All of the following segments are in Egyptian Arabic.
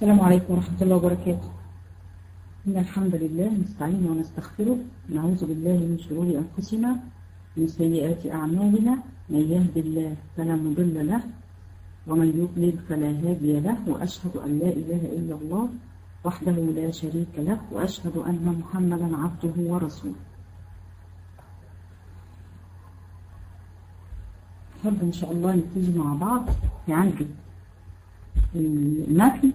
السلام عليكم ورحمة الله وبركاته إن الحمد لله نستعين ونستغفره نعوذ بالله من شرور أنفسنا من سيئات أعمالنا من يهد الله فلا مضل له ومن يضلل فلا هادي له وأشهد أن لا إله إلا الله وحده لا شريك له وأشهد أن محمدا عبده ورسوله نحب إن شاء الله نبتدي مع بعض في عندي النفي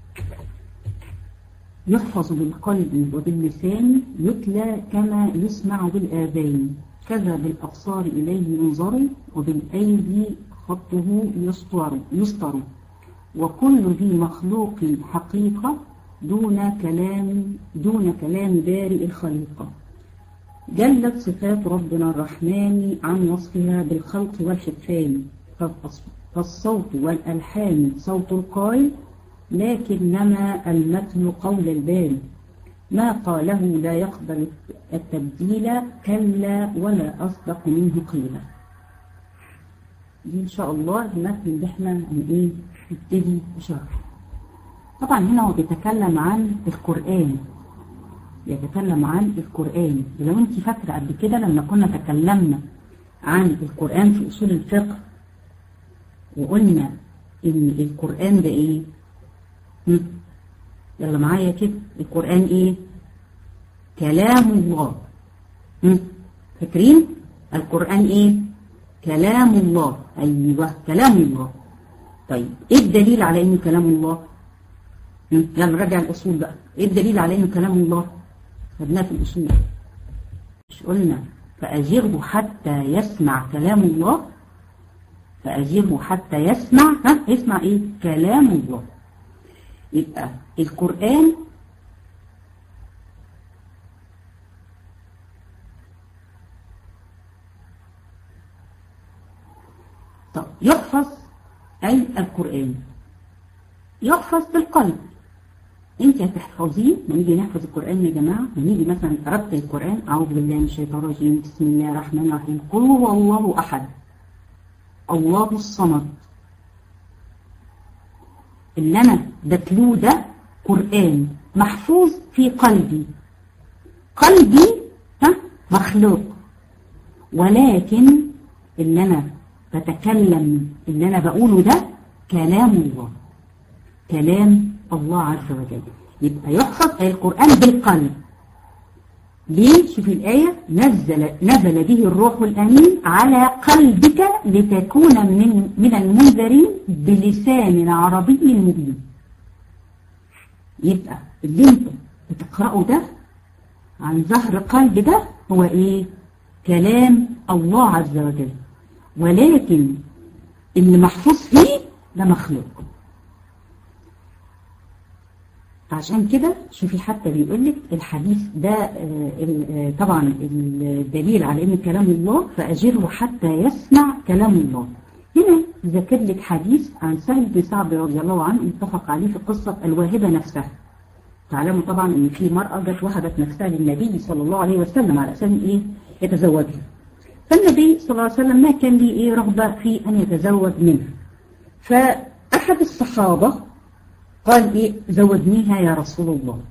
يحفظ بالقلب وباللسان يتلى كما يسمع بالآذان كذا بالأبصار إليه ينظر وبالأيدي خطه يسطر, يسطر وكل ذي مخلوق حقيقة دون كلام دون كلام بارئ الخليقة جلت صفات ربنا الرحمن عن وصفها بالخلق والحفان فالصوت والألحان صوت القائل لكنما المتن قول الباري ما قاله لا يقبل التبديل كلا ولا أصدق منه قيلا دي إن شاء الله المتن اللي احنا ايه نبتدي بشرح طبعا هنا هو بيتكلم عن القرآن يتكلم عن القرآن ولو انت فاكرة قبل كده لما كنا تكلمنا عن القرآن في أصول الفقه وقلنا إن القرآن ده إيه يلا معايا كده القرآن إيه كلام الله فاكرين القرآن إيه كلام الله أيوة كلام الله طيب إيه الدليل على إنه كلام الله يلا نرجع الأصول بقى إيه الدليل على إنه كلام الله خدناه في الأصول مش قلنا فأجره حتى يسمع كلام الله فأجره حتى يسمع ها يسمع إيه كلام الله يبقى القرآن طب يحفظ أي القرآن يحفظ بالقلب انت هتحفظيه ونيجي نحفظ القرآن يا جماعة ونيجي مثلا قربت القرآن أعوذ بالله من الشيطان الرجيم بسم الله الرحمن الرحيم قل هو الله أحد الله الصمد اللي أنا بتلوه ده قرآن محفوظ في قلبي قلبي ها مخلوق ولكن اللي أنا بتكلم اللي أنا بقوله ده كلام الله كلام الله عز وجل يبقى يحفظ القرآن بالقلب ليه شوف الآية نزل, نزل به الروح الأمين على قلبك لتكون من, من المنذرين بلسان عربي مبين يبقى اللي انت بتقرأه ده عن ظهر قلب ده هو ايه كلام الله عز وجل ولكن اللي محفوظ فيه ده مخلوق عشان كده شوفي حتى بيقول لك الحديث ده طبعا الدليل على ان كلام الله فاجره حتى يسمع كلام الله هنا ذكر لك حديث عن سهل بن سعد رضي الله عنه اتفق عليه في قصة الواهبة نفسها تعلموا طبعا ان في مرأة جت وهبت نفسها للنبي صلى الله عليه وسلم على اساس ايه يتزوجها فالنبي صلى الله عليه وسلم ما كان ليه ايه رغبة في ان يتزوج منها فاحد الصحابة قال ايه زوجنيها يا رسول الله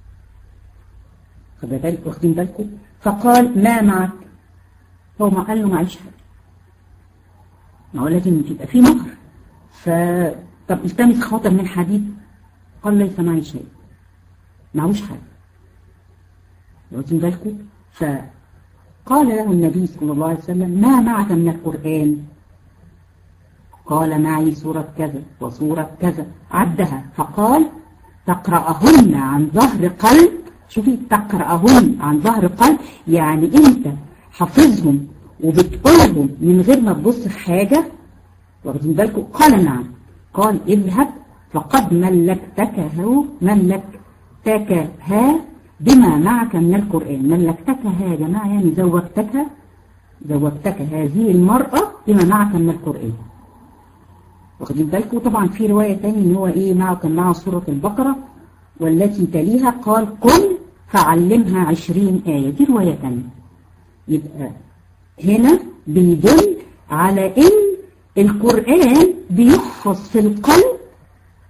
خد بالك واخدين بالكم فقال ما معك هو ما قال له معيش حاجه ما هو لازم تبقى في مهر ف طب التمس خاطر من حديد قال ليس معي شيء معهوش حاجه واخدين بالكم فقال له النبي صلى الله عليه وسلم ما معك من القرآن قال معي سورة كذا وسورة كذا عدها فقال تقرأهن عن ظهر قلب شوفي تقرأهن عن ظهر قلب يعني انت حافظهم وبتقولهم من غير ما تبص في حاجة واخدين بالكم قال نعم قال اذهب فقد ملكتكه ملكتكها بما معك من القرآن ملكتكها يا جماعة يعني زوجتك زوجتك هذه المرأة بما معك من القرآن واخدين بالكم طبعا في رواية تاني ان هو ايه معه كان معه سورة البقرة والتي تليها قال قل فعلمها عشرين آية دي رواية تانية يبقى هنا بيدل على ان القرآن بيحفظ في القلب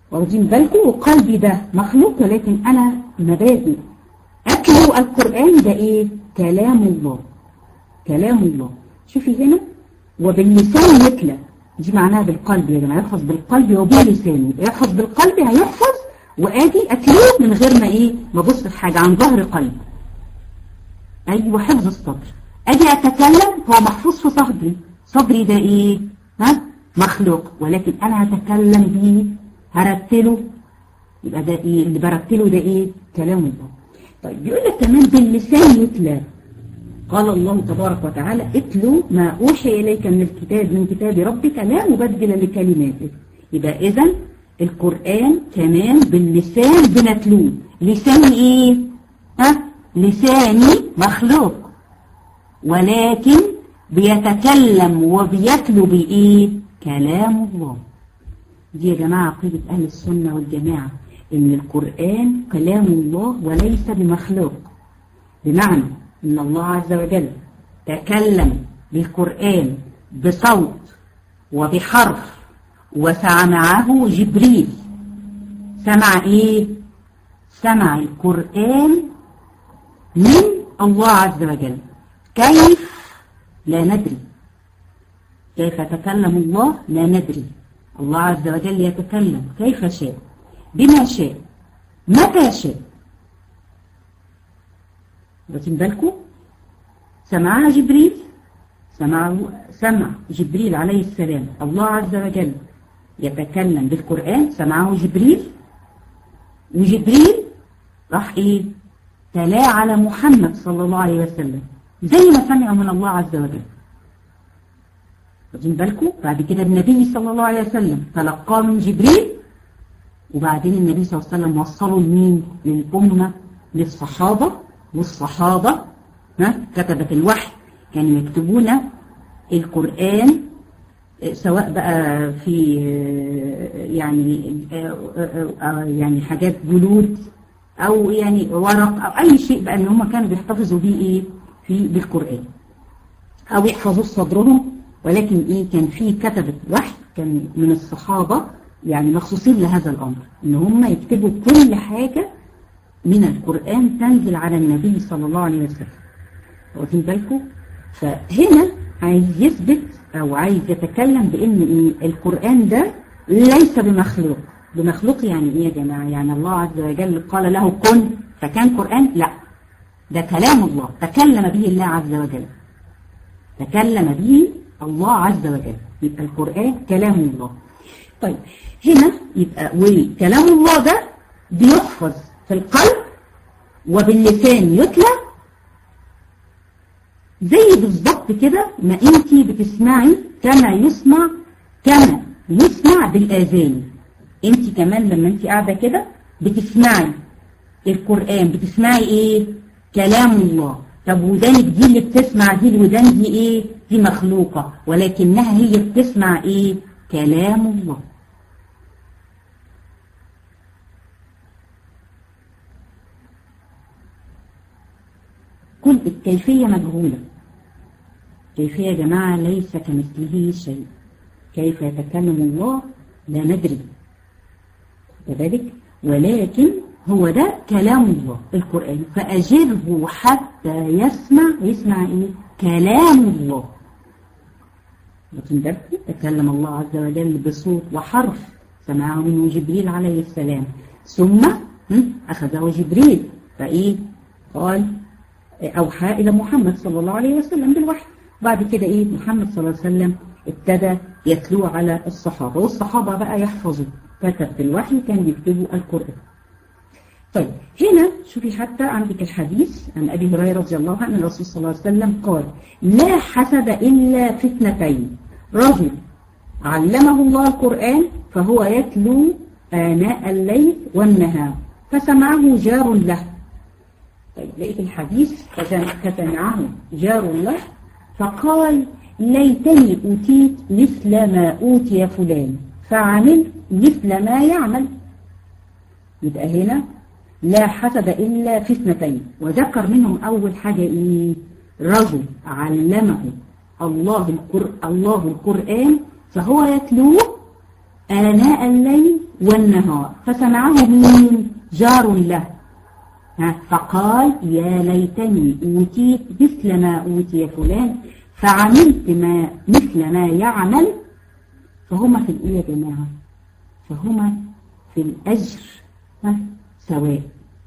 واخدين بالكم وقلبي ده مخلوق ولكن أنا مبادئ أتلو القرآن ده إيه كلام الله كلام الله شوفي هنا وباللسان يتلى دي معناها بالقلب يا جماعة يحفظ بالقلب وباللسان يحفظ بالقلب هيحفظ وآجي أتلوه من غير ما إيه ما أبص في حاجة عن ظهر قلب أيوة حفظ الصدر أجي أتكلم هو محفوظ في صدري صدري ده إيه ها مخلوق ولكن أنا هتكلم بيه هرتله يبقى ده إيه اللي برتله ده إيه كلام الله طيب بيقول لك كمان باللسان يتلى قال الله تبارك وتعالى اتلو ما أوحي إليك من الكتاب من كتاب ربك لا مبدل لكلماته يبقى إذا القرآن كمان باللسان بنتلوه لسان إيه؟ ها؟ لساني مخلوق ولكن بيتكلم وبيتلو بإيه؟ كلام الله دي يا جماعة عقيدة أهل السنة والجماعة إن القرآن كلام الله وليس بمخلوق بمعنى إن الله عز وجل تكلم بالقرآن بصوت وبحرف وسمعه جبريل سمع إيه؟ سمع القرآن من الله عز وجل كيف؟ لا ندري كيف تكلم الله؟ لا ندري الله عز وجل يتكلم كيف شاء بما شاء متى شاء واخدين بالكم سمعها جبريل سمعه سمع جبريل عليه السلام الله عز وجل يتكلم بالقرآن سمعه جبريل وجبريل راح ايه تلاه على محمد صلى الله عليه وسلم زي ما سمعه من الله عز وجل واخدين بالكم بعد كده النبي صلى الله عليه وسلم تلقاه من جبريل وبعدين النبي صلى الله عليه وسلم وصله لمين للأمة للصحابة والصحابة ها كتبت الوحي كانوا يكتبون القرآن سواء بقى في يعني يعني حاجات جلود او يعني ورق او اي شيء بقى ان هم كانوا بيحتفظوا بيه ايه في بالقرآن او يحفظوه صدرهم ولكن ايه كان في كتبة وحي كان من الصحابة يعني مخصوصين لهذا الامر ان هم يكتبوا كل حاجة من القرآن تنزل على النبي صلى الله عليه وسلم واخدين بالكم فهنا عايز يثبت او عايز يتكلم بان ايه القرآن ده ليس بمخلوق بمخلوق يعني ايه يا جماعة يعني الله عز وجل قال له كن فكان قرآن لا ده كلام الله تكلم به الله عز وجل تكلم به الله عز وجل يبقى القرآن كلام الله طيب هنا يبقى وكلام الله ده بيحفظ في القلب وباللسان يتلى زي بالظبط كده ما انت بتسمعي كما يسمع كما يسمع بالاذان انت كمان لما انت قاعده كده بتسمعي القران بتسمعي ايه كلام الله طب ودانك دي اللي بتسمع دي الودان دي ايه دي مخلوقه ولكنها هي بتسمع ايه كلام الله كل الكيفية مجهولة كيفية يا جماعة ليس كمثله شيء كيف يتكلم الله لا ندري كذلك ولكن هو ده كلام الله القرآن فأجره حتى يسمع يسمع إيه كلام الله لكن ده تكلم الله عز وجل بصوت وحرف سمعه منه جبريل عليه السلام ثم أخذه جبريل فإيه قال أوحى إلى محمد صلى الله عليه وسلم بالوحي بعد كده إيه محمد صلى الله عليه وسلم ابتدى يتلو على الصحابة والصحابة بقى يحفظوا كتب بالوحي كان يكتبوا القرآن طيب هنا شوفي حتى عندك الحديث عن أبي هريرة رضي الله عنه الرسول صلى الله عليه وسلم قال لا حسد إلا في اثنتين رجل علمه الله القرآن فهو يتلو آناء الليل والنهار فسمعه جار له طيب لقيت الحديث فسمعه جار له فقال ليتني أوتيت مثل ما أوتي فلان فعمل مثل ما يعمل يبقى هنا لا حسد إلا في اثنتين وذكر منهم أول حاجة إيه رجل علمه الله القرآن, الله القرآن فهو يتلوه آناء الليل والنهار فسمعه مين جار له فقال يا ليتني أوتيت مثل ما أوتي فلان فعملت ما مثل ما يعمل فهما في الإيه يا جماعة فهما في الأجر سواء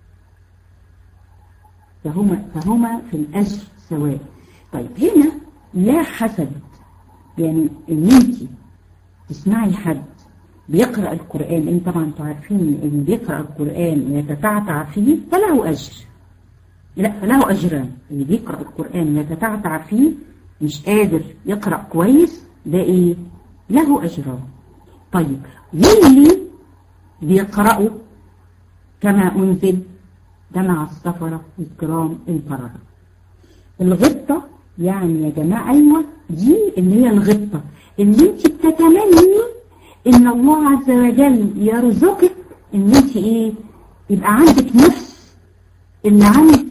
فهما, فهما في الأجر سواء طيب هنا لا حسد يعني ان انت تسمعي حد بيقرأ القرآن انت طبعا انتوا عارفين اللي بيقرأ القرآن ويتتعتع فيه فله أجر لا فله أجران اللي بيقرأ القرآن ويتتعتع فيه مش قادر يقرأ كويس ده ايه له أجران طيب واللي بيقرأوا كما أنزل ده مع السفرة الكرام البررة الغبطة يعني يا جماعة أيوة دي اللي هي الغبطة اللي انت بتتمني ان الله عز وجل يرزقك ان انت ايه يبقى عندك نفس اللي عند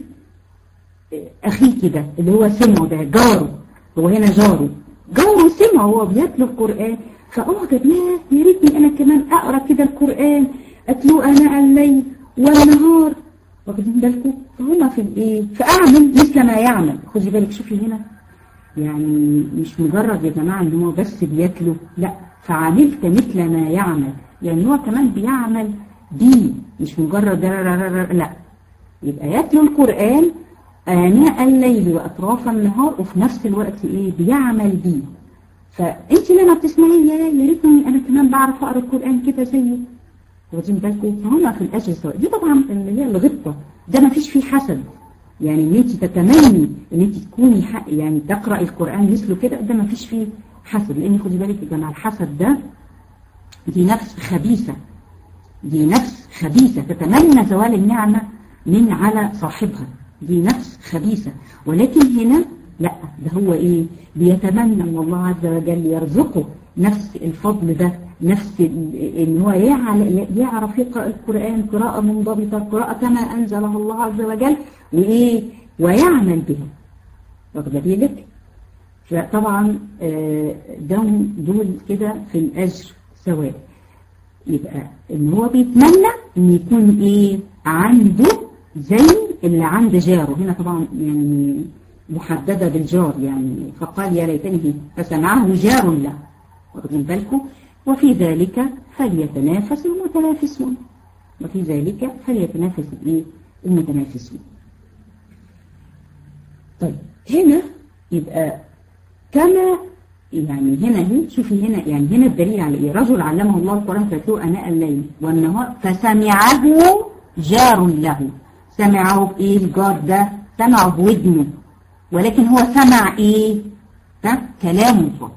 اخيك ده اللي هو سمعه ده جاره هو هنا جاره جاره سمعه هو بيتلو القرآن فأعجب يا يا ريتني أنا كمان أقرأ كده القرآن أتلو أناء الليل والنهار واخدين بالكم فهما في الايه فأعمل مثل ما يعمل خدي بالك شوفي هنا يعني مش مجرد يا جماعة ان هو بس بيتلو لا فعملت مثل ما يعمل يعني هو كمان بيعمل بيه مش مجرد لا يبقى يتلو القرآن آناء الليل وأطراف النهار وفي نفس الوقت إيه بيعمل بيه فأنت لما بتسمعي يا يا ريتني أنا كمان بعرف أقرأ القرآن كده زيه واخدين بالكم فهم في الأجر سواء دي طبعا اللي هي الغبطة ده ما فيش فيه حسد يعني ان انت تتمني ان انت تكوني حق يعني تقرأ القرآن مثله كده ده ما فيش فيه حسد لان خدي بالك يا جماعه الحسد ده دي نفس خبيثة دي نفس خبيثة تتمنى زوال النعمة من على صاحبها دي نفس خبيثة ولكن هنا لا ده هو ايه بيتمنى ان الله عز وجل يرزقه نفس الفضل ده نفس ان هو يعرف يقرأ القرآن قراءة منضبطة قراءة كما أنزلها الله عز وجل وإيه ويعمل بها واخد بالك فطبعا دول دول كده في الأجر سواء يبقى ان هو بيتمنى ان يكون ايه عنده زي اللي عند جاره هنا طبعا يعني محددة بالجار يعني فقال يا ليتني فسمعه جار له واخدين بالكم وفي ذلك فليتنافس المتنافسون وفي ذلك فليتنافس الايه المتنافسون طيب هنا يبقى كما يعني هنا هي شوفي هنا يعني هنا الدليل على ايه رجل علمه الله القرآن فتلو أناء الليل والنهار فسمعه جار له سمعه بايه الجار ده سمعه بودنه ولكن هو سمع ايه ده كلام الله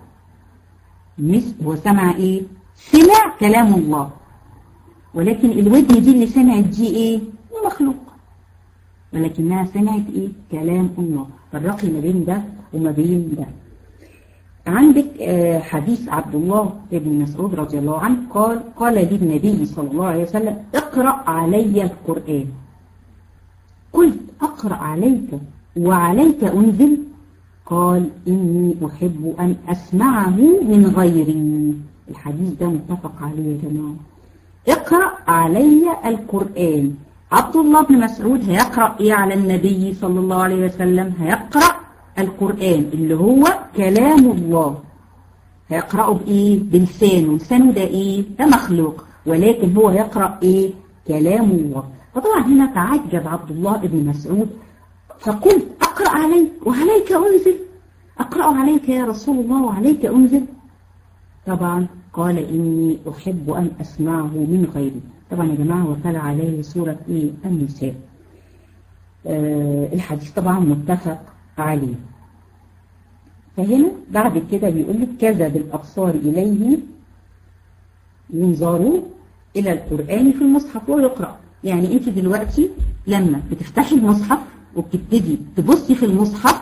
مش هو سمع ايه سمع كلام الله ولكن الودن دي اللي سمعت دي ايه مخلوق ولكنها سمعت ايه كلام الله فرقي ما بين ده وما بين ده عندك آه حديث عبد الله بن مسعود رضي الله عنه قال قال لي النبي صلى الله عليه وسلم اقرأ علي القرآن قلت أقرأ عليك وعليك أنزل قال إني أحب أن أسمعه من غيري الحديث ده متفق عليه يا جماعة اقرأ علي القرآن عبد الله بن مسعود هيقرأ إيه على النبي صلى الله عليه وسلم هيقرأ القرآن اللي هو كلام الله هيقرأه بإيه بلسانه لسانه ده إيه ده مخلوق ولكن هو يقرأ إيه كلام الله فطبعا هنا تعجب عبد الله بن مسعود فقلت أقرأ عليك وعليك أنزل أقرأ عليك يا رسول الله وعليك أنزل طبعا قال إني أحب أن أسمعه من غيري طبعا يا جماعة وتلا عليه سورة إيه النساء آه الحديث طبعا متفق عليه فهنا بعد كده بيقول لك كذا بالأبصار إليه ينظروا إلى القرآن في المصحف ويقرأ يعني أنت دلوقتي لما بتفتحي المصحف وبتبتدي تبصي في المصحف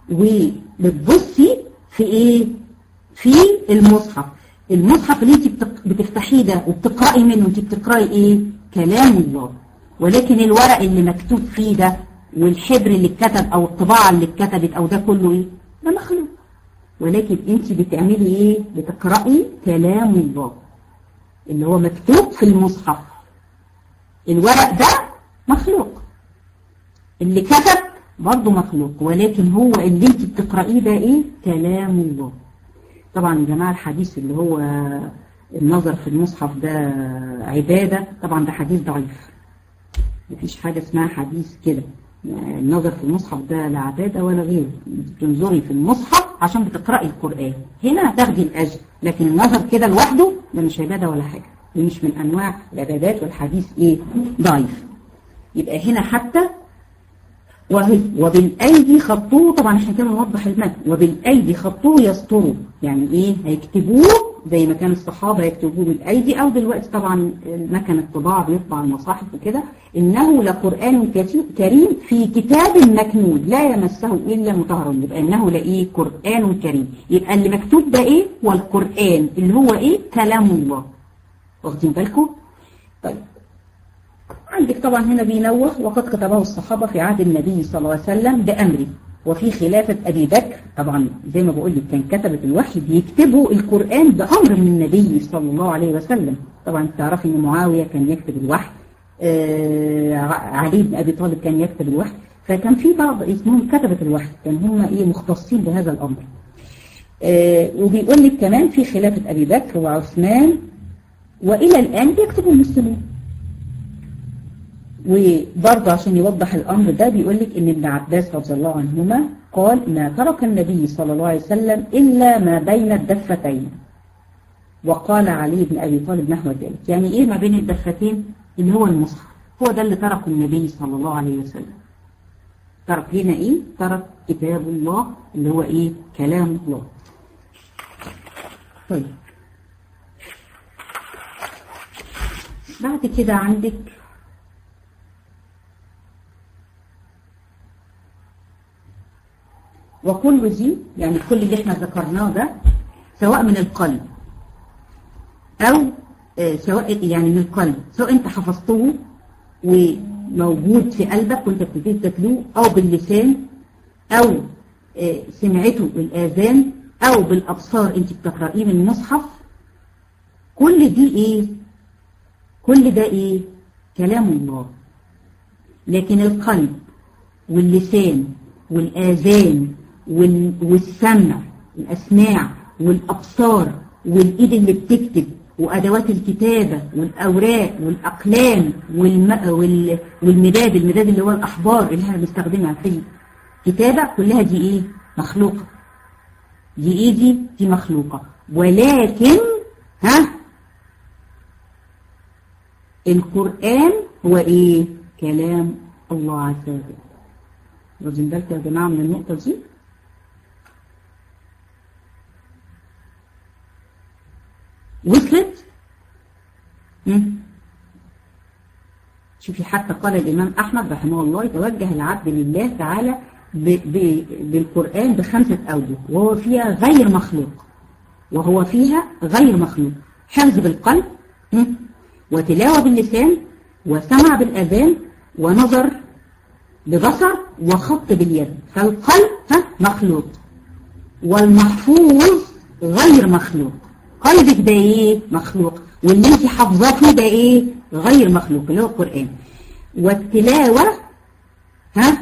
وبتبصي في ايه في المصحف المصحف اللي انت بتفتحيه ده وبتقرأي منه انت بتقرأي ايه كلام الله ولكن الورق اللي مكتوب فيه ده والحبر اللي اتكتب او الطباعة اللي اتكتبت او ده كله ايه ده مخلوق ولكن انت بتعملي ايه بتقرأي كلام الله اللي هو مكتوب في المصحف الورق ده مخلوق اللي كتب برضه مخلوق ولكن هو اللي انت بتقرأيه ده ايه كلام الله طبعا يا جماعة الحديث اللي هو النظر في المصحف ده عبادة طبعا ده حديث ضعيف مفيش حاجة اسمها حديث كده يعني النظر في المصحف ده لا عبادة ولا غيره بتنظري في المصحف عشان بتقرأي القرآن هنا تاخدي الأجر لكن النظر كده لوحده ده مش عبادة ولا حاجة ده مش من أنواع العبادات والحديث إيه ضعيف يبقى هنا حتى وهي وبالأيدي خطوه طبعا احنا كده نوضح المتن وبالأيدي خطوه يسطره يعني ايه هيكتبوه زي ما كان الصحابة يكتبوه بالأيدي أو دلوقتي طبعا مكان الطباعة بيطبع المصاحف وكده إنه لقرآن كريم في كتاب مكنون لا يمسه إلا مطهر يبقى إنه لإيه قرآن كريم يبقى اللي مكتوب ده إيه هو القرآن اللي هو إيه كلام الله واخدين بالكم طيب عندك طبعا هنا بينوه وقد كتبه الصحابة في عهد النبي صلى الله عليه وسلم بأمره وفي خلافة أبي بكر طبعا زي ما بقول لك كان كتبة الوحي بيكتبوا القرآن بأمر من النبي صلى الله عليه وسلم طبعا تعرفي أن معاوية كان يكتب الوحي آه علي بن أبي طالب كان يكتب الوحي فكان في بعض اسمهم كتبة الوحي كان هم إيه مختصين بهذا الأمر آه وبيقول لك كمان في خلافة أبي بكر وعثمان وإلى الآن بيكتبوا المسلمين وبرضه عشان يوضح الأمر ده بيقول لك إن ابن عباس رضي الله عنهما قال ما ترك النبي صلى الله عليه وسلم إلا ما بين الدفتين وقال علي بن أبي طالب نحو ذلك يعني إيه ما بين الدفتين اللي هو المصحف هو ده اللي تركه النبي صلى الله عليه وسلم ترك لنا إيه ترك كتاب الله اللي هو إيه كلام الله طيب بعد كده عندك وكل ذي يعني كل اللي احنا ذكرناه ده سواء من القلب او اه سواء يعني من القلب سواء انت حفظته وموجود في قلبك وانت بتبتدي تتلوه او باللسان او اه سمعته بالاذان او بالابصار انت بتقرأيه من المصحف كل دي ايه كل ده ايه كلام الله لكن القلب واللسان والآذان والسمع الأسماع والأبصار والإيد اللي بتكتب وأدوات الكتابة والأوراق والأقلام والم... وال... والمداد المداد اللي هو الأحبار اللي احنا بنستخدمها في الكتابة كلها دي إيه؟ مخلوقة دي إيه دي؟ دي مخلوقة ولكن ها القرآن هو إيه؟ كلام الله عز وجل واخدين بالكم يا جماعة من النقطة دي وصلت شوفي حتى قال الإمام أحمد رحمه الله يتوجه العبد لله تعالى ب ب بالقرآن بخمسة أوجه وهو فيها غير مخلوق وهو فيها غير مخلوق حفظ بالقلب وتلاوة باللسان وسمع بالأذان ونظر ببصر وخط باليد فالقلب مخلوق والمحفوظ غير مخلوق قلبك ده ايه مخلوق واللي انت حافظاه ده ايه غير مخلوق اللي هو القرآن والتلاوة ها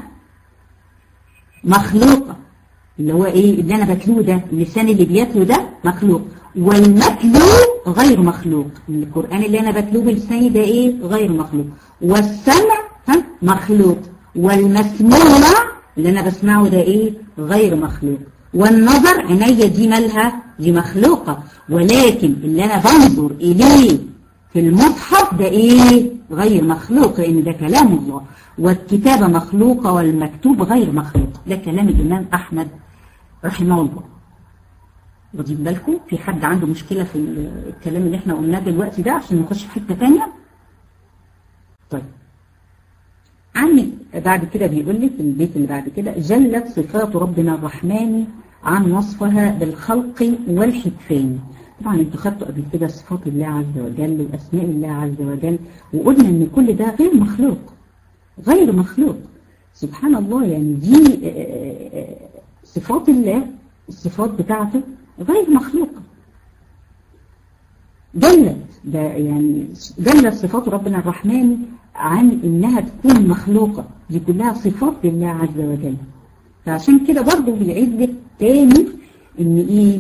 مخلوقة اللي هو ايه اللي انا بتلوه ده اللسان اللي بيتلو ده مخلوق والمتلو غير مخلوق القرآن اللي انا بتلوه بلساني ده ايه غير مخلوق والسمع ها مخلوق والمسموع اللي انا بسمعه ده ايه غير مخلوق والنظر عينيا دي مالها دي مخلوقة ولكن اللي انا بنظر اليه في المصحف ده ايه غير مخلوق لان ده كلام الله والكتابة مخلوقة والمكتوب غير مخلوق ده كلام الامام احمد رحمه الله واخدين بالكم في حد عنده مشكلة في الكلام اللي احنا قلناه دلوقتي ده عشان نخش في حتة تانية طيب عن بعد كده بيقول لك البيت اللي بعد كده جلت صفات ربنا الرحمن عن وصفها بالخلق والحدثان طبعا انتوا خدتوا قبل كده صفات الله عز وجل واسماء الله عز وجل وقلنا ان كل ده غير مخلوق غير مخلوق سبحان الله يعني دي صفات الله الصفات بتاعته غير مخلوقة جلت ده يعني دلت صفات ربنا الرحمن عن انها تكون مخلوقة دي كلها صفات لله عز وجل فعشان كده برضه بيعيد لك تاني ان ايه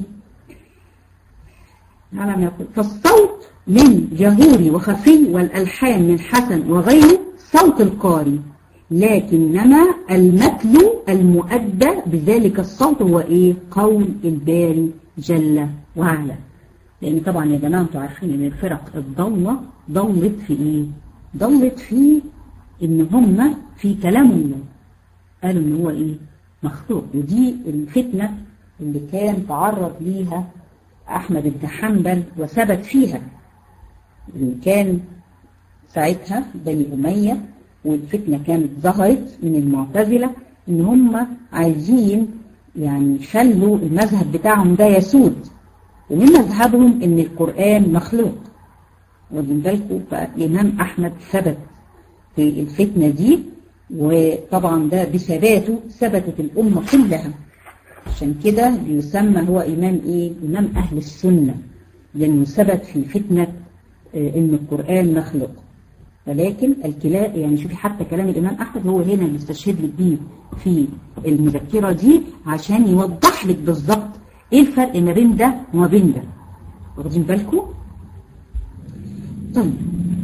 على ما يقول فالصوت من جهوري وخفي والالحان من حسن وغيره صوت القارئ لكنما المتل المؤدى بذلك الصوت هو ايه قول الباري جل وعلا لان طبعا يا جماعه انتوا عارفين ان الفرق الضاله ضلت في ايه ضلت في ان هم في كلام الله قالوا ان هو ايه مخلوق ودي الفتنه اللي كان تعرض ليها احمد بن حنبل وثبت فيها اللي كان ساعتها بني اميه والفتنة كانت ظهرت من المعتزلة ان هم عايزين يعني يخلوا المذهب بتاعهم ده يسود ومن مذهبهم ان القرآن مخلوق واخدين بالكم فالإمام أحمد ثبت في الفتنة دي وطبعا ده بثباته ثبتت الأمة كلها عشان كده بيسمى هو إمام إيه؟ إمام أهل السنة لأنه ثبت في فتنة إن القرآن مخلوق ولكن الكلام يعني شوفي حتى كلام الإمام أحمد هو هنا اللي استشهد لك بيه في المذكرة دي عشان يوضح لك بالظبط إيه الفرق ما بين ده وما بين ده واخدين بالكم؟ طيب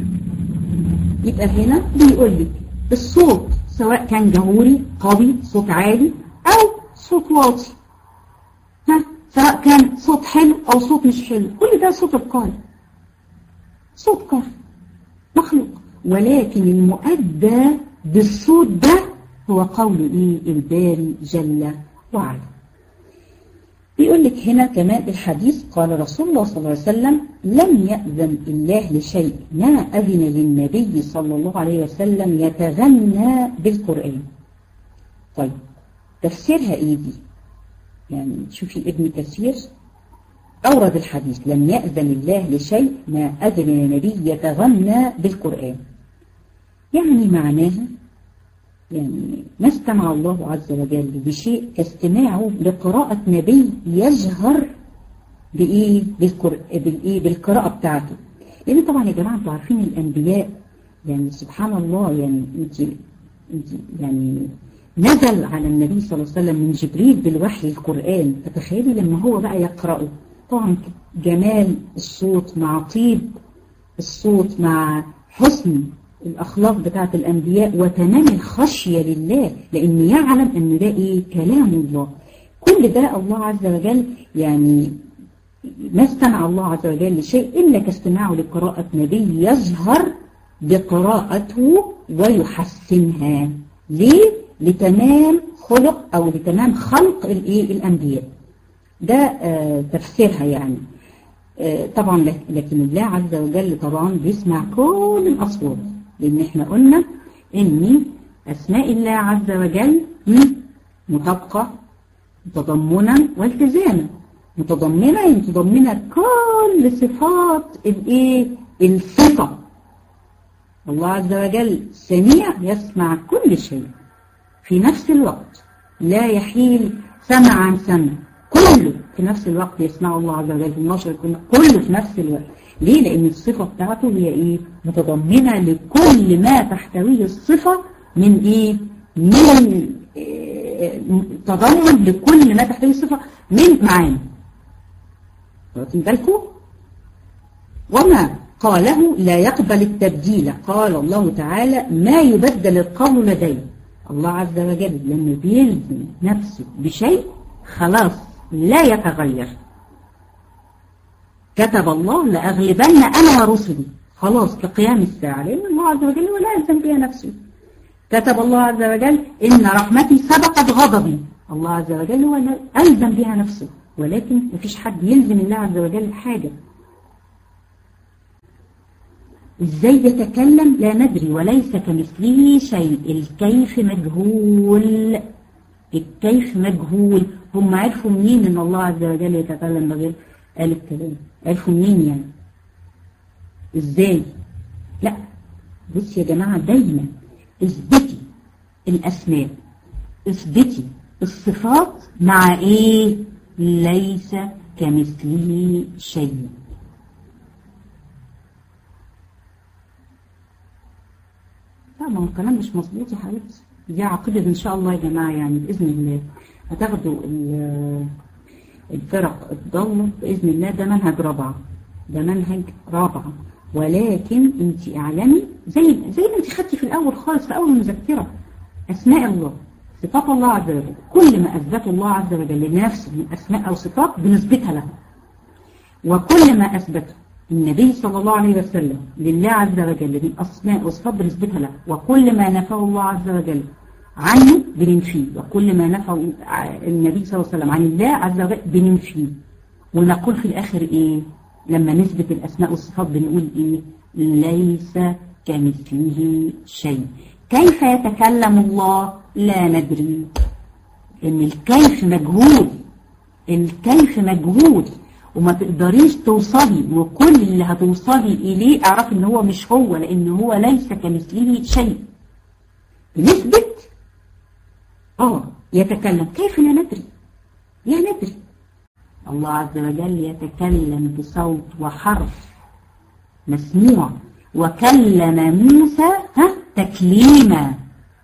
يبقى هنا بيقول لك الصوت سواء كان جهوري قوي صوت عالي أو صوت واطي ها سواء كان صوت حلو أو صوت مش حلو كل ده صوت القارئ صوت قارئ مخلوق ولكن المؤدى بالصوت ده هو قول ايه الباري جل وعلا بيقول لك هنا كمان الحديث قال رسول الله صلى الله عليه وسلم لم يأذن الله لشيء ما أذن للنبي صلى الله عليه وسلم يتغنى بالقرآن طيب تفسيرها ايه دي يعني شوفي ابن كثير أورد الحديث لم يأذن الله لشيء ما أذن للنبي يتغنى بالقرآن يعني معناها يعني ما استمع الله عز وجل بشيء كاستماعه لقراءة نبي يجهر بإيه بالقرآن بالإيه بالقراءة بتاعته لأن طبعا يا جماعة انتوا عارفين الأنبياء يعني سبحان الله يعني انت انت يعني نزل على النبي صلى الله عليه وسلم من جبريل بالوحي القرآن فتخيلي لما هو بقى يقرأه طبعا جمال الصوت مع طيب الصوت مع حسن الأخلاق بتاعت الأنبياء وتمام الخشية لله لأن يعلم أن ده إيه كلام الله كل ده الله عز وجل يعني ما استمع الله عز وجل لشيء إلا كاستماعه لقراءة نبي يظهر بقراءته ويحسنها ليه؟ لتمام خلق أو لتمام خلق الإيه الأنبياء ده آه تفسيرها يعني آه طبعا لكن الله عز وجل طبعا بيسمع كل الأصوات لأن احنا قلنا إن أسماء الله عز وجل مطابقة متضمنا والتزاما متضمنة يعني متضمنة كل صفات الايه الثقة الله عز وجل سميع يسمع كل شيء في نفس الوقت لا يحيل سمع عن سمع كله في نفس الوقت يسمع الله عز وجل في النشر كله في نفس الوقت ليه؟ لأن الصفة بتاعته هي إيه؟ متضمنة لكل ما تحتويه الصفة من إيه؟ من إيه تضمن لكل ما تحتويه الصفة من معاني. واخدين بالكم؟ وما قاله لا يقبل التبديل قال الله تعالى ما يبدل القول لدي الله عز وجل لما بيلزم نفسه بشيء خلاص لا يتغير كتب الله لأغلبن أنا ورسلي خلاص لقيام الساعة لأن الله عز وجل ولا يلزم بها نفسه كتب الله عز وجل إن رحمتي سبقت غضبي الله عز وجل هو ألزم بها نفسه ولكن مفيش حد يلزم الله عز وجل حاجة ازاي يتكلم لا ندري وليس كمثله شيء الكيف مجهول الكيف مجهول هم عرفوا منين ان الله عز وجل يتكلم بغير قال الكلام عرفوا منين يعني ازاي لا بص يا جماعة دايما اثبتي الاسماء اثبتي الصفات مع ايه ليس كمثله شيء لا ما هو الكلام مش مظبوط يا حبيبتي دي عقيدة إن شاء الله يا جماعة يعني بإذن الله هتاخدوا الفرق الضالة بإذن الله ده منهج رابعة ده منهج رابعة ولكن انت اعلمي زي زي ما انت خدتي في الاول خالص في اول المذكره اسماء الله صفات الله عز وجل كل ما اثبته الله عز وجل لنفسه من اسماء او صفات بنثبتها له وكل ما اثبته النبي صلى الله عليه وسلم لله عز وجل من اسماء وصفات بنثبتها له وكل ما نفاه الله عز وجل عنه بننفيه وكل ما نفى النبي صلى الله عليه وسلم عن الله عز وجل بننفيه ونقول في الاخر ايه لما نثبت الأسماء والصفات بنقول إيه ليس كمثله شيء كيف يتكلم الله لا ندري إن الكيف مجهول الكيف مجهول وما تقدريش توصلي وكل اللي هتوصلي إليه اعرف إن هو مش هو لأن هو ليس كمثله شيء بنثبت آه يتكلم كيف لا ندري لا ندري الله عز وجل يتكلم بصوت وحرف مسموع وكلم موسى ها تكليما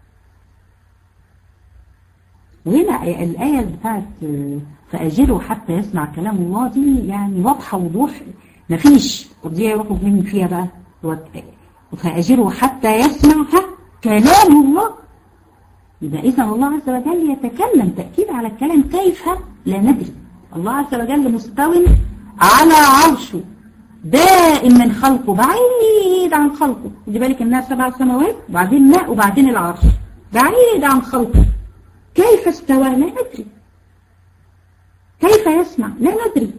وهنا الآية بتاعت فأجره حتى يسمع كلام الله دي يعني واضحة وضوح مفيش دي يروحوا من فيها بقى فأجره حتى يسمع ها كلام الله يبقى إذا الله عز وجل يتكلم تأكيد على الكلام كيف لا ندري الله عز وجل مستو على عرشه دائم من خلقه بعيد عن خلقه خدي بالك انها سبع سماوات وبعدين ماء وبعدين العرش بعيد عن خلقه كيف استوى لا ندري كيف يسمع لا ندري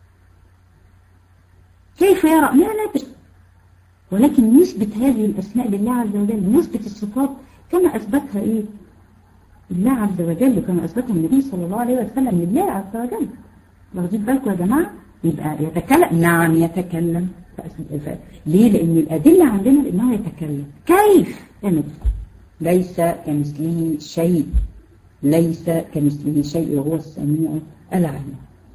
كيف يرى لا ندري ولكن نثبت هذه الاسماء لله عز وجل نثبت الصفات كما اثبتها ايه الله عز وجل كما أثبته النبي صلى الله عليه وسلم لله عز وجل واخدين بالكم يا جماعة يبقى يتكلم نعم يتكلم ليه لأن الأدلة عندنا إنه يتكلم كيف يعني ليس كمثله شيء ليس كمثله شيء وهو السميع العليم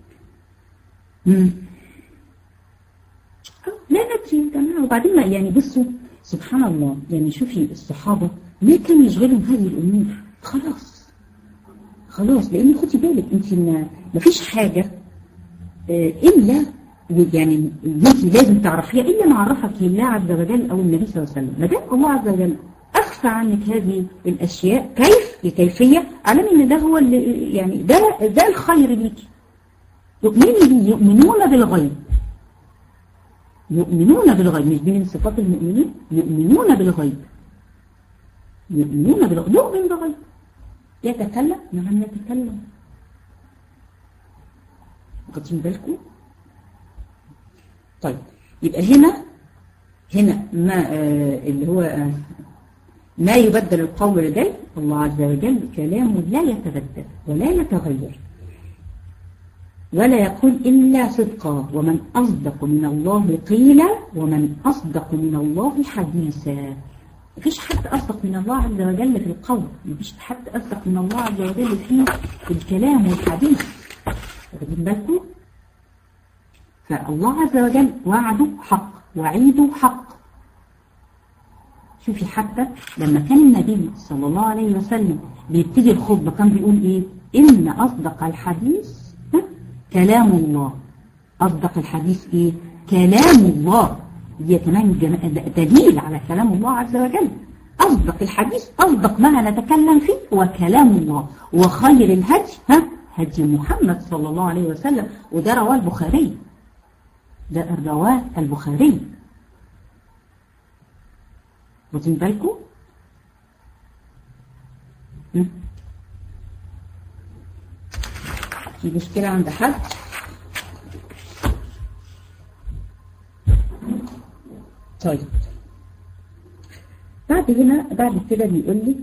لا ندري يا جماعة وبعدين ما يعني بصوا سبحان الله يعني شوفي الصحابة ما كانوا يشغلهم هذه الأمور خلاص خلاص لان خدي بالك انت ما فيش حاجة الا يعني انت لازم تعرفيها الا ما عرفك الله عز وجل او النبي صلى الله عليه وسلم ما دام الله عز وجل اخفى عنك هذه الاشياء كيف الكيفيه اعلمي ان ده هو اللي يعني ده ده الخير ليكي يؤمنوا بي يؤمنون بالغيب يؤمنون بالغيب مش دي من صفات المؤمنين يؤمنون بالغيب يؤمنون بالغيب يؤمن بالغيب يتكلم نعم يتكلم واخدين بالكم طيب يبقى هنا هنا ما آه اللي هو آه ما يبدل القول لديه الله عز وجل كلامه لا يتبدل ولا يتغير ولا يقول إلا صدقا ومن أصدق من الله قيلا ومن أصدق من الله حديثا مفيش حد أصدق من الله عز وجل في القول مفيش حد أصدق من الله عز وجل في الكلام والحديث واخدين بالكم فالله عز وجل وعده حق وعيده حق شوفي حتى لما كان النبي صلى الله عليه وسلم بيبتدي الخطبة كان بيقول ايه إن أصدق الحديث كلام الله أصدق الحديث ايه كلام الله دي كمان دليل على كلام الله عز وجل أصدق الحديث أصدق ما نتكلم فيه هو كلام الله وخير الهدي ها هدي محمد صلى الله عليه وسلم وده رواه البخاري ده رواه البخاري واخدين بالكم في مشكلة عند حد طيب بعد هنا بعد كده بيقول لك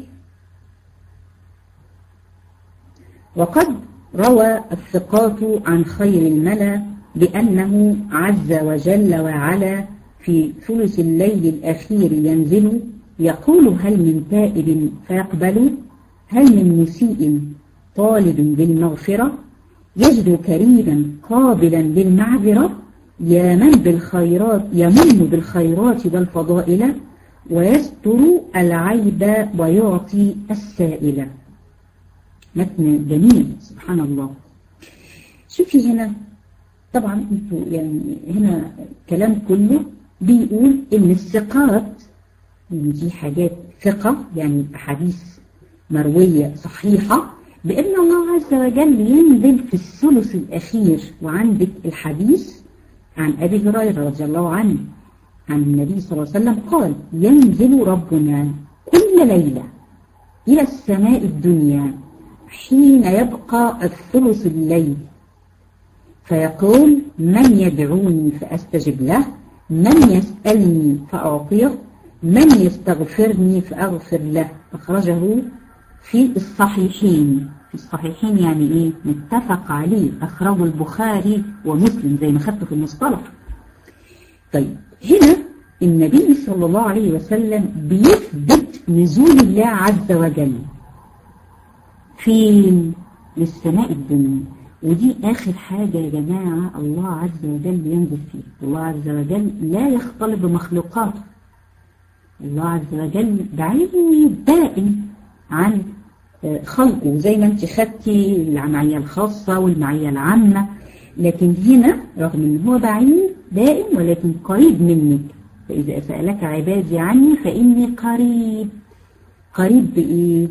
وقد روى الثقات عن خير الملا بأنه عز وجل وعلا في ثلث الليل الأخير ينزل يقول هل من تائب فيقبل هل من مسيء طالب بالمغفرة يجد كريما قابلا بالمعذرة يا من بالخيرات يمن بالخيرات والفضائل ويستر العيب ويعطي السائل متن جميل سبحان الله شوفي هنا طبعا انتوا يعني هنا كلام كله بيقول ان الثقات ان دي حاجات ثقة يعني أحاديث مروية صحيحة بأن الله عز وجل ينزل في الثلث الأخير وعندك الحديث عن أبي هريرة رضي الله عنه عن النبي صلى الله عليه وسلم قال ينزل ربنا كل ليلة إلى السماء الدنيا حين يبقى الثلث الليل فيقول من يدعوني فأستجب له من يسألني فأعطيه من يستغفرني فأغفر له أخرجه في الصحيحين في الصحيحين يعني إيه متفق عليه أخرجه البخاري ومسلم زي ما خدته في المصطلح طيب هنا النبي صلى الله عليه وسلم بيثبت نزول الله عز وجل فين للسماء الدنيا ودي آخر حاجة يا جماعة الله عز وجل ينزل فيه الله عز وجل لا يختلط بمخلوقاته الله عز وجل بعيد دائم عن خلقه زي ما انت خدتي المعية الخاصة والمعية العامة لكن هنا رغم ان هو بعيد دائم ولكن قريب منك فإذا سألك عبادي عني فإني قريب قريب بإيه؟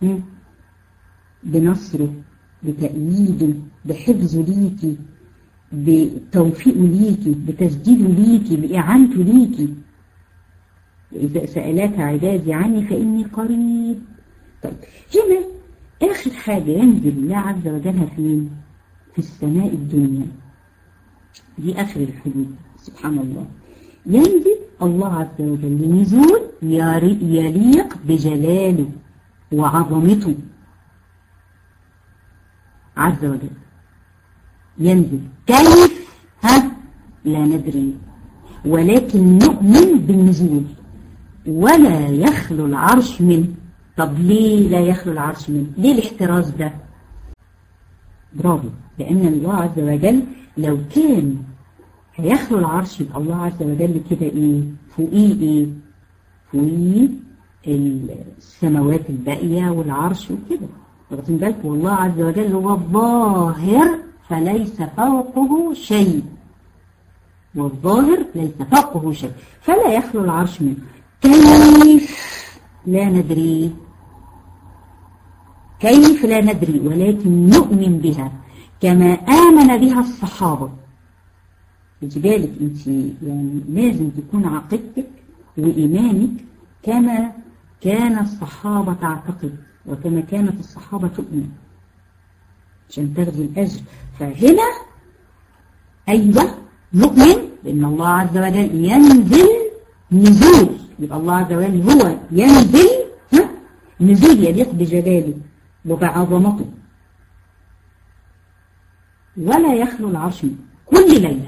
بنصره بتأييده بحفظه ليكي بتوفيقه ليكي بتسديده ليكي بإعانته ليكي إذا سألك عبادي عني فإني قريب طيب هنا آخر حاجة ينزل الله عز وجل فين في السماء الدنيا دي آخر الحدود سبحان الله ينزل الله عز وجل نزول يليق بجلاله وعظمته عز وجل ينزل كيف ها لا ندري ولكن نؤمن بالنزول ولا يخلو العرش منه طب ليه لا يخلو العرش منه ليه الاحتراز ده برافو لأن الله عز وجل لو كان هيخلو العرش يبقى الله عز وجل كده ايه فوقيه ايه فوقيه السماوات الباقية والعرش وكده واخدين بالكم والله عز وجل هو الظاهر فليس فوقه شيء والظاهر ليس فوقه شيء فلا يخلو العرش منه كيف لا ندري كيف لا ندري ولكن نؤمن بها كما آمن بها الصحابة خدي بالك انت يعني لازم تكون عقيدتك وإيمانك كما كان الصحابة تعتقد وكما كانت الصحابة تؤمن عشان تاخذي الأجر فهنا أيوة نؤمن بأن الله عز وجل ينزل نزول يبقى الله عز وجل هو ينزل ها نزول يليق بجلاله وبعظمته ولا يخلو العرش منه كل ليلة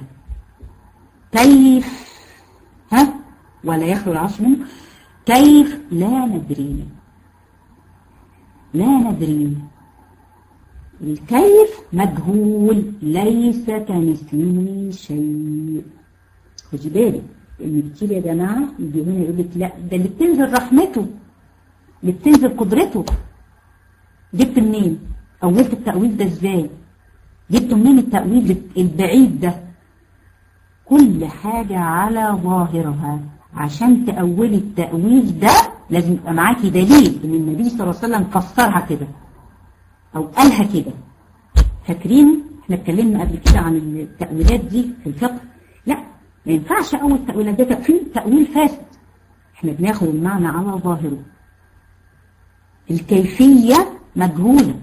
كيف ها ولا يخلو العرش منه كيف لا ندري لا ندري الكيف مجهول ليس كمثله شيء خدي بالك ان كتير يا جماعه يجي هنا يقول لك لا ده اللي بتنزل رحمته اللي بتنزل قدرته جبت منين؟ اولت التأويل ده ازاي؟ جبت منين التأويل البعيد ده؟ كل حاجة على ظاهرها عشان تأولي التأويل ده لازم يبقى معاكي دليل ان النبي صلى الله عليه وسلم فسرها كده او قالها كده فاكرين احنا اتكلمنا قبل كده عن التأويلات دي في الفقه لا ما ينفعش اول تأويلات ده تأويل تأويل فاسد احنا بناخد المعنى على ظاهره الكيفية مجهولة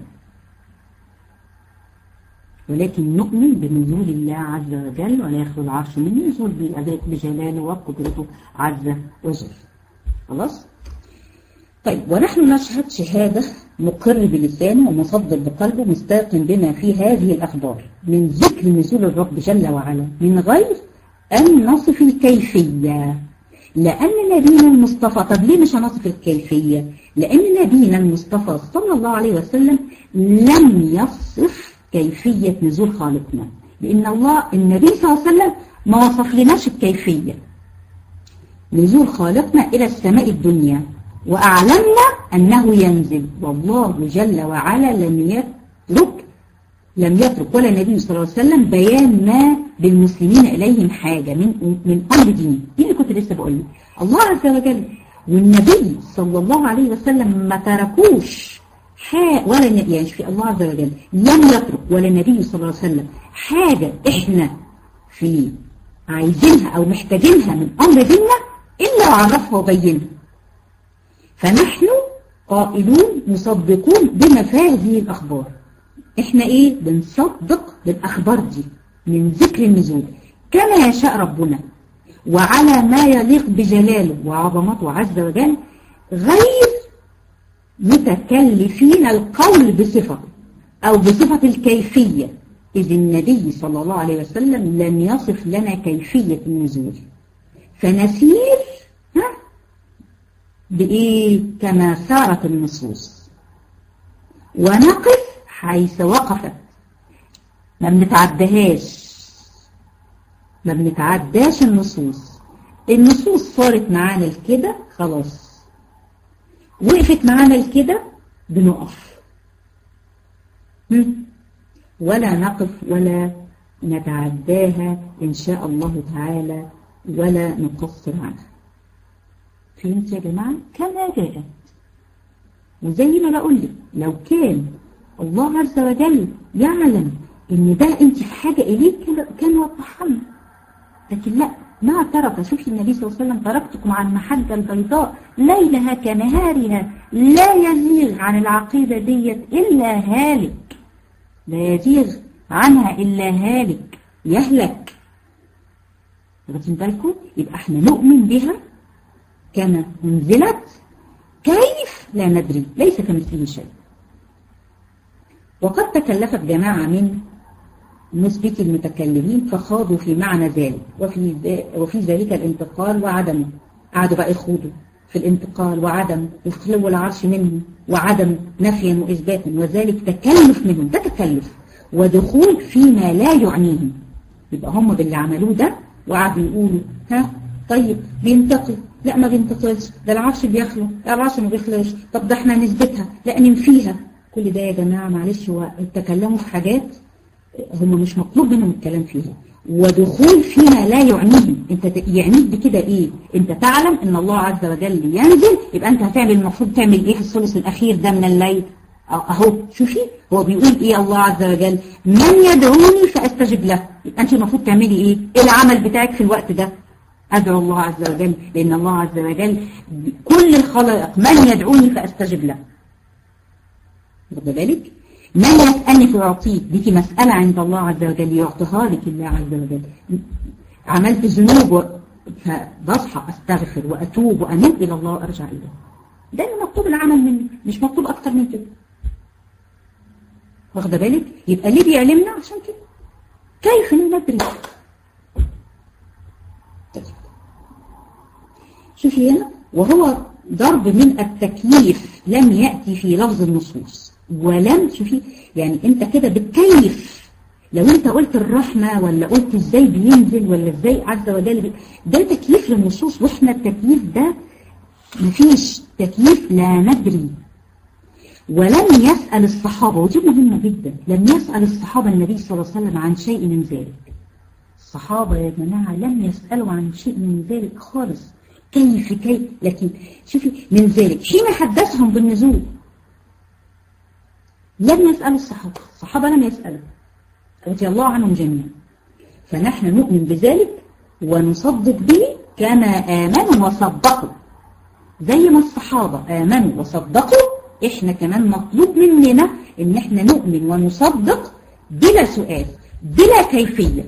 ولكن نؤمن بنزول الله عز وجل ولا يخلو العرش من نزول بجلاله وقدرته عز وجل خلاص طيب ونحن نشهد شهادة مقر بلسانه ومصدق بقلبه مستيقن بما في هذه الأخبار من ذكر نزول الرب جل وعلا من غير أن نصف الكيفية لأن نبينا المصطفى طب ليه مش هنصف الكيفية لأن نبينا المصطفى صلى الله عليه وسلم لم يصف كيفية نزول خالقنا لأن الله النبي صلى الله عليه وسلم ما وصف لناش الكيفية نزول خالقنا إلى السماء الدنيا وأعلمنا أنه ينزل والله جل وعلا لم يترك لم يترك ولا النبي صلى الله عليه وسلم بيان ما بالمسلمين إليهم حاجة من من أمر ديني دي اللي كنت لسه بقول لك الله عز وجل والنبي صلى الله عليه وسلم ما تركوش حاجة ولا يعني في الله عز وجل لم يترك ولا النبي صلى الله عليه وسلم حاجة احنا في عايزينها او محتاجينها من امر ديننا الا وعرفها وبينها فنحن قائلون مصدقون بما في هذه الاخبار احنا ايه بنصدق بالاخبار دي من ذكر النزول كما يشاء ربنا وعلى ما يليق بجلاله وعظمته عز وجل غير متكلفين القول بصفته أو بصفة الكيفية إذ النبي صلى الله عليه وسلم لم يصف لنا كيفية النزول فنسير ها بإيه كما سارت النصوص ونقف حيث وقفت ما بنتعدهاش ما بنتعداش النصوص النصوص صارت معانا الكده خلاص وقفت معانا الكده بنقف ولا نقف ولا نتعداها إن شاء الله تعالى ولا نقصر عنها فهمت يا جماعة كما جاءت وزي ما بقول لك لو كان الله عز وجل يعلم ان ده انت في حاجة اليه كان وضحها لنا لكن لا ما ترك شوفي النبي صلى الله عليه وسلم تركتكم عن محجة البيضاء ليلها كنهارها لا يزيغ عن العقيدة ديت إلا هالك لا يزيغ عنها إلا هالك يهلك واخدين بالكم يبقى احنا نؤمن بها كما انزلت كيف لا ندري ليس كمثله شيء وقد تكلفت جماعة من مثبت المتكلمين فخاضوا في معنى ذلك وفي وفي ذلك الانتقال وعدمه قعدوا بقى يخوضوا في الانتقال وعدم وخلو العرش منه وعدم نفيا وإثباتا وذلك تكلف منهم ده تكلف ودخول فيما لا يعنيهم يبقى هم باللي عملوه ده وقعدوا يقولوا ها طيب بينتقل لا ما بينتقلش ده العرش بيخلو لا العرش ما بيخلوش طب ده احنا نثبتها لا ننفيها كل ده يا جماعة معلش هو تكلموا في حاجات هم مش مطلوب منهم الكلام فيها ودخول فيما لا يعنيهم انت يعنيك بكده ايه انت تعلم ان الله عز وجل ينزل يبقى انت هتعمل المفروض تعمل ايه في الثلث الاخير ده من الليل اهو شوفي هو بيقول ايه الله عز وجل من يدعوني فاستجب له يبقى انت المفروض تعملي ايه ايه العمل بتاعك في الوقت ده ادعو الله عز وجل لان الله عز وجل كل الخلائق من يدعوني فاستجب له واخد بالك من يسألني فيعطيه دي مسألة عند الله عز وجل يعطيها لك الله عز وجل عملت ذنوب فبصحى استغفر واتوب وانوب الى الله وارجع اليه ده اللي مطلوب العمل مني مش مطلوب اكتر من كده واخده بالك يبقى ليه بيعلمنا عشان كده كيف ندري شوفي هنا وهو ضرب من التكييف لم يأتي في لفظ النصوص ولم شوفي يعني انت كده بتكيف لو انت قلت الرحمة ولا قلت ازاي بينزل ولا ازاي عز وجل بي... ده تكييف للنصوص واحنا التكييف ده مفيش تكييف لا ندري ولم يسأل الصحابة ودي مهمة جدا لم يسأل الصحابة النبي صلى الله عليه وسلم عن شيء من ذلك الصحابة يا جماعة لم يسألوا عن شيء من ذلك خالص كيف كيف لكن شوفي من ذلك حين حدثهم بالنزول لم يسألوا الصحابة الصحابة لم يسألوا رضي الله عنهم جميعا فنحن نؤمن بذلك ونصدق به كما آمنوا وصدقوا زي ما الصحابة آمنوا وصدقوا احنا كمان مطلوب مننا ان احنا نؤمن ونصدق بلا سؤال بلا كيفية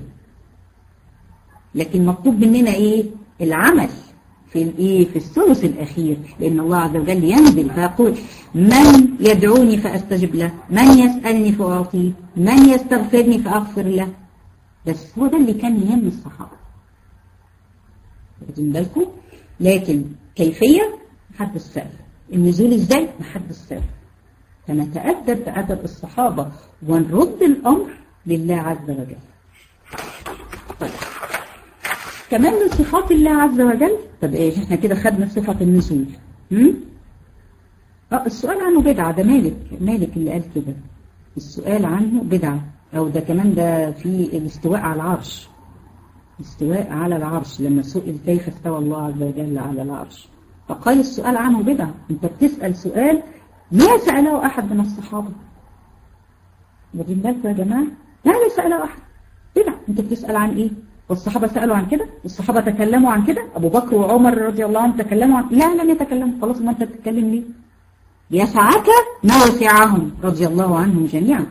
لكن مطلوب مننا ايه العمل في الايه في الثلث الاخير لان الله عز وجل ينزل فيقول من يدعوني فاستجب له من يسالني فاعطيه من يستغفرني فاغفر له بس هو ده اللي كان يهم الصحابه واخدين بالكم لكن كيفيه محدش سال النزول ازاي محدش سال فنتادب بادب الصحابه ونرد الامر لله عز وجل طيب كمان من صفات الله عز وجل طب ايه احنا كده خدنا صفة النزول هم؟ اه السؤال عنه بدعة ده مالك مالك اللي قال كده السؤال عنه بدعة او ده كمان ده في الاستواء على العرش الاستواء على العرش لما سئل كيف استوى الله عز وجل على العرش فقال السؤال عنه بدعة انت بتسأل سؤال ما سأله احد من الصحابة واخدين بالكم يا جماعة لا لا سأله احد بدعة انت بتسأل عن ايه والصحابة سألوا عن كده والصحابة تكلموا عن كده أبو بكر وعمر رضي الله عنهم تكلموا عن لا لم يتكلموا خلاص ما أنت بتتكلم ليه يسعك ما وسعهم رضي الله عنهم جميعا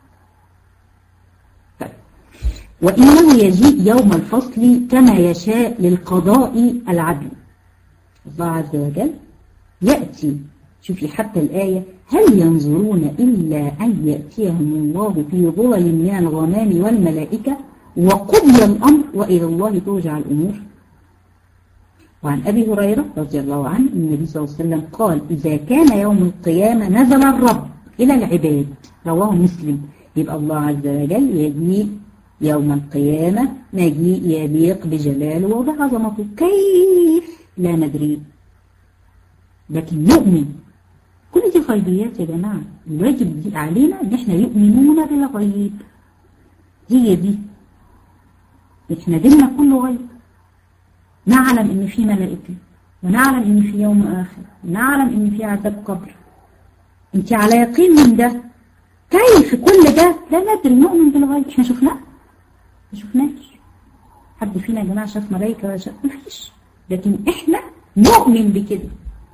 طيب. وإنه يجيء يوم الفصل كما يشاء للقضاء العدل الله عز وجل يأتي شوفي حتى الآية هل ينظرون إلا أن يأتيهم الله في ظلل من الغمام والملائكة وقضي الأمر وإلى الله ترجع الأمور وعن أبي هريرة رضي الله عنه النبي صلى الله عليه وسلم قال إذا كان يوم القيامة نزل الرب إلى العباد رواه مسلم يبقى الله عز وجل يجيء يوم القيامة مجيء يليق بجلاله وبعظمته كيف لا ندري لكن نؤمن كل دي غيبيات يا جماعة الواجب دي علينا ان احنا يؤمنون بالغيب هي دي احنا ديننا كله غيب نعلم ان في ملائكة ونعلم ان في يوم اخر ونعلم ان في عذاب قبر انت على يقين من ده كيف كل ده لا ندري نؤمن بالغيب احنا شفناه ما شفناش حد فينا يا جماعة شاف ملائكة ولا شاف مفيش لكن احنا نؤمن بكده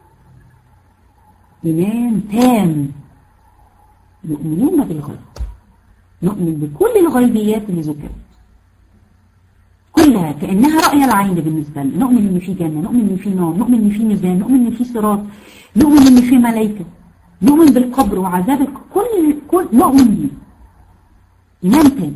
إيمان تام يؤمنون بالغيب نؤمن بكل الغيبيات اللي ذكرت كلها كأنها رأي العين بالنسبة لنا نؤمن إن في جنة نؤمن إن في نار نؤمن إن في ميزان نؤمن إن في صراط نؤمن إن في ملائكة نؤمن بالقبر وعذاب الق- كل كل نؤمن بيه إيمان تام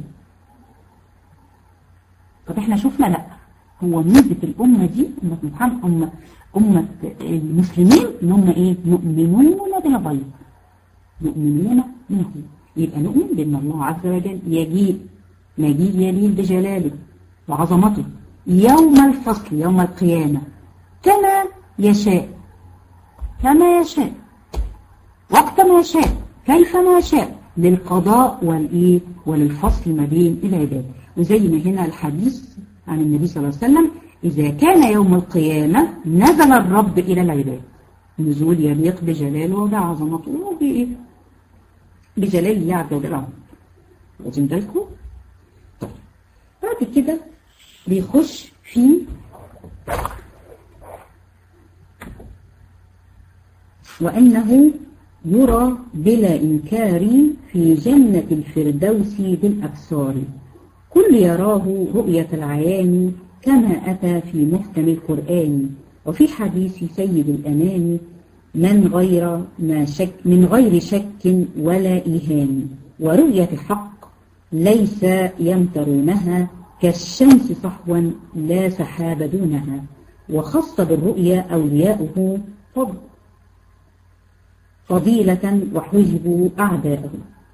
طب احنا شفنا لا هو ميزة الأمة دي أمة محمد أمة أمة المسلمين إن هم إيه يؤمنون بالغيب يؤمنون بالغيب يبقى نؤمن بأن الله عز وجل يجيء مجيء يليل بجلاله وعظمته يوم الفصل يوم القيامة كما يشاء كما يشاء وقت ما يشاء كيف ما يشاء للقضاء والإيه وللفصل ما بين العباد وزي ما هنا الحديث عن النبي صلى الله عليه وسلم إذا كان يوم القيامة نزل الرب إلى العباد نزول يليق بجلاله وبعظمته وبإيه بجلال الله عز وجل واخدين بالكم؟ طيب بعد كده بيخش في وأنه يرى بلا إنكار في جنة الفردوس بالأبصار كل يراه رؤية العيان كما أتى في محكم القرآن وفي حديث سيد الأنام من غير ما شك من غير شك ولا إيهام ورؤية الحق ليس يمترونها كالشمس صحوا لا سحاب دونها وخص بالرؤيا أولياؤه فضل فضيلة وحجبوا أعداءه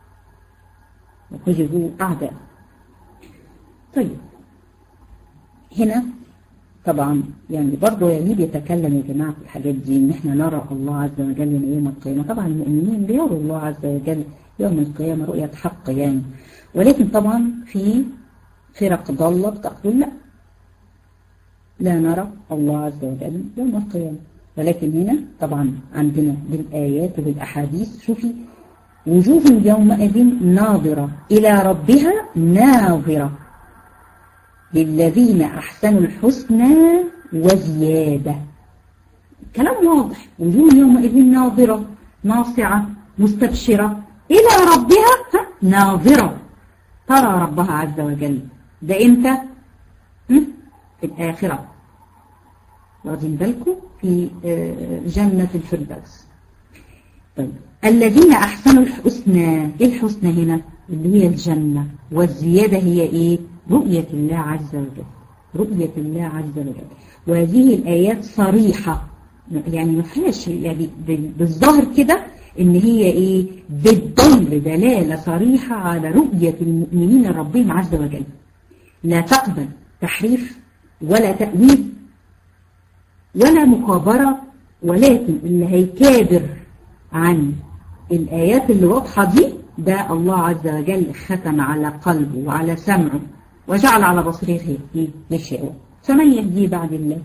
وحجبوا أعداءه طيب هنا طبعا يعني برضه يعني بيتكلم يا جماعة في الحاجات دي ان احنا نرى الله عز وجل يوم القيامة طبعا المؤمنين بيروا الله عز وجل يوم القيامة رؤية حق يعني ولكن طبعا في فرق ضالة بتقول لا لا نرى الله عز وجل يوم القيامة ولكن هنا طبعا عندنا بالآيات وبالأحاديث شوفي وجوه يومئذ ناظرة إلى ربها ناظرة للذين أحسنوا الحسنى وزيادة كلام واضح وجوه يومئذ ناظرة ناصعة مستبشرة إلى ربها ناظرة ترى ربها عز وجل ده إمتى؟ في الآخرة واخدين بالكم في جنة الفردوس طيب الذين أحسنوا الحسنى إيه الحسنى هنا اللي هي الجنة والزيادة هي إيه رؤية الله عز وجل رؤية الله عز وجل وهذه الآيات صريحة يعني ما فيهاش يعني بالظاهر كده ان هي ايه بتدل دلالة صريحة على رؤية المؤمنين ربهم عز وجل لا تقبل تحريف ولا تأويل ولا مكابرة ولكن اللي هيكابر عن الآيات اللي واضحة دي ده الله عز وجل ختم على قلبه وعلى سمعه وجعل على بصيره يشاء فمن يهدي بعد الله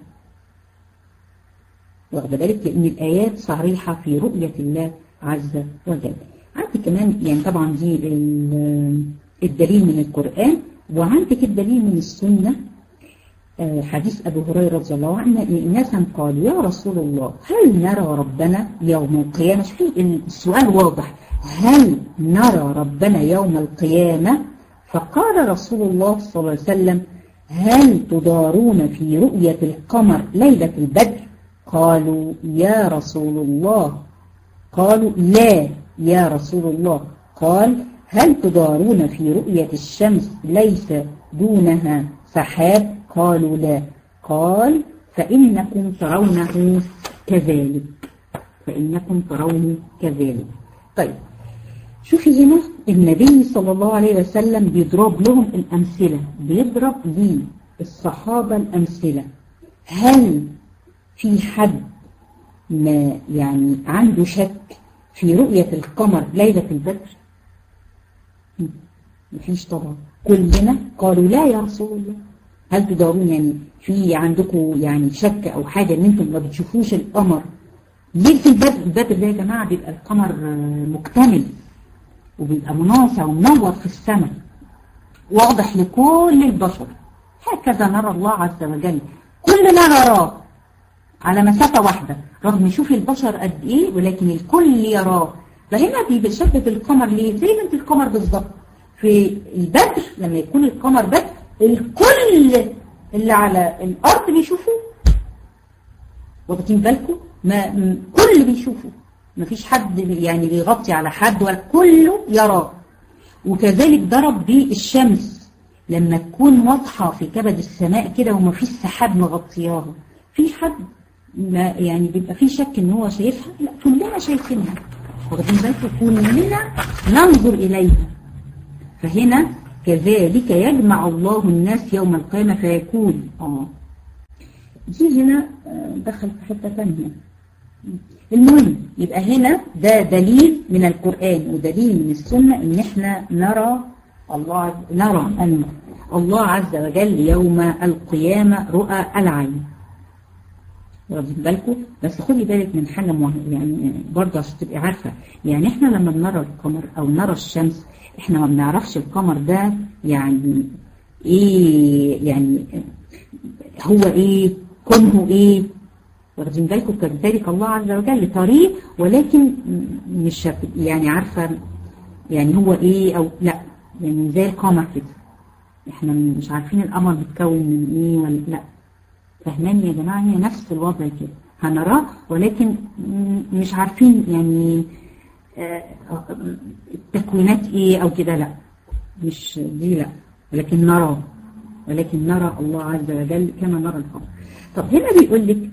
واخد بالك لأن الآيات صريحة في رؤية الله عز وجل عندك كمان يعني طبعا دي الدليل من القرآن وعندك الدليل من السنة حديث أبو هريرة رضي الله عنه ناسا قالوا يا رسول الله هل نرى ربنا يوم القيامة السؤال واضح هل نرى ربنا يوم القيامة فقال رسول الله صلى الله عليه وسلم هل تدارون في رؤية القمر ليلة البدر قالوا يا رسول الله قالوا لا يا رسول الله قال هل تدارون في رؤية الشمس ليس دونها سحاب قالوا لا قال فإنكم ترونه كذلك فإنكم ترونه كذلك طيب شوفي هنا النبي صلى الله عليه وسلم بيضرب لهم الأمثلة بيضرب للصحابة الأمثلة هل في حد ما يعني عنده شك في رؤية القمر ليلة البدر مفيش طبعا كلنا قالوا لا يا رسول الله هل تدارون يعني في عندكم يعني شك او حاجة ان انتم ما بتشوفوش القمر ليلة البدر البدر ده يا جماعة بيبقى القمر مكتمل وبيبقى مناصع ومنور في السماء واضح لكل البشر هكذا نرى الله عز وجل كلنا نراه على مسافة واحدة رغم يشوف البشر قد ايه ولكن الكل يراه فهنا بيشبه القمر ليه زي ما انت القمر بالظبط في البدر لما يكون القمر بدر الكل اللي على الارض بيشوفوه واخدين بالكم ما كل بيشوفه ما فيش حد يعني بيغطي على حد ولا كله يراه وكذلك ضرب بالشمس لما تكون واضحة في كبد السماء كده وما فيش سحاب مغطياها في حد ما يعني بيبقى في شك ان هو شايفها لا كلنا شايفينها واخدين بالكم كلنا ننظر اليها فهنا كذلك يجمع الله الناس يوم القيامة فيقول اه دي هنا دخل في حتة ثانية المهم يبقى هنا ده دليل من القرآن ودليل من السنة ان احنا نرى الله نرى أن الله عز وجل يوم القيامة رؤى العين واخدين بالكم بس خدي بالك من حاجة مهمة يعني برضه عشان تبقي عارفة يعني احنا لما بنرى القمر او نرى الشمس احنا ما بنعرفش القمر ده يعني ايه يعني هو ايه كونه ايه واخدين بالكم كذلك الله عز وجل طريق ولكن مش يعني عارفة يعني هو ايه او لا يعني زي القمر كده احنا مش عارفين القمر بيتكون من ايه ولا لا فاهماني يا جماعة هي نفس الوضع كده هنراه ولكن مش عارفين يعني التكوينات ايه او كده لا مش دي لا ولكن نراه ولكن نرى الله عز وجل كما نرى القمر طب هنا بيقول لك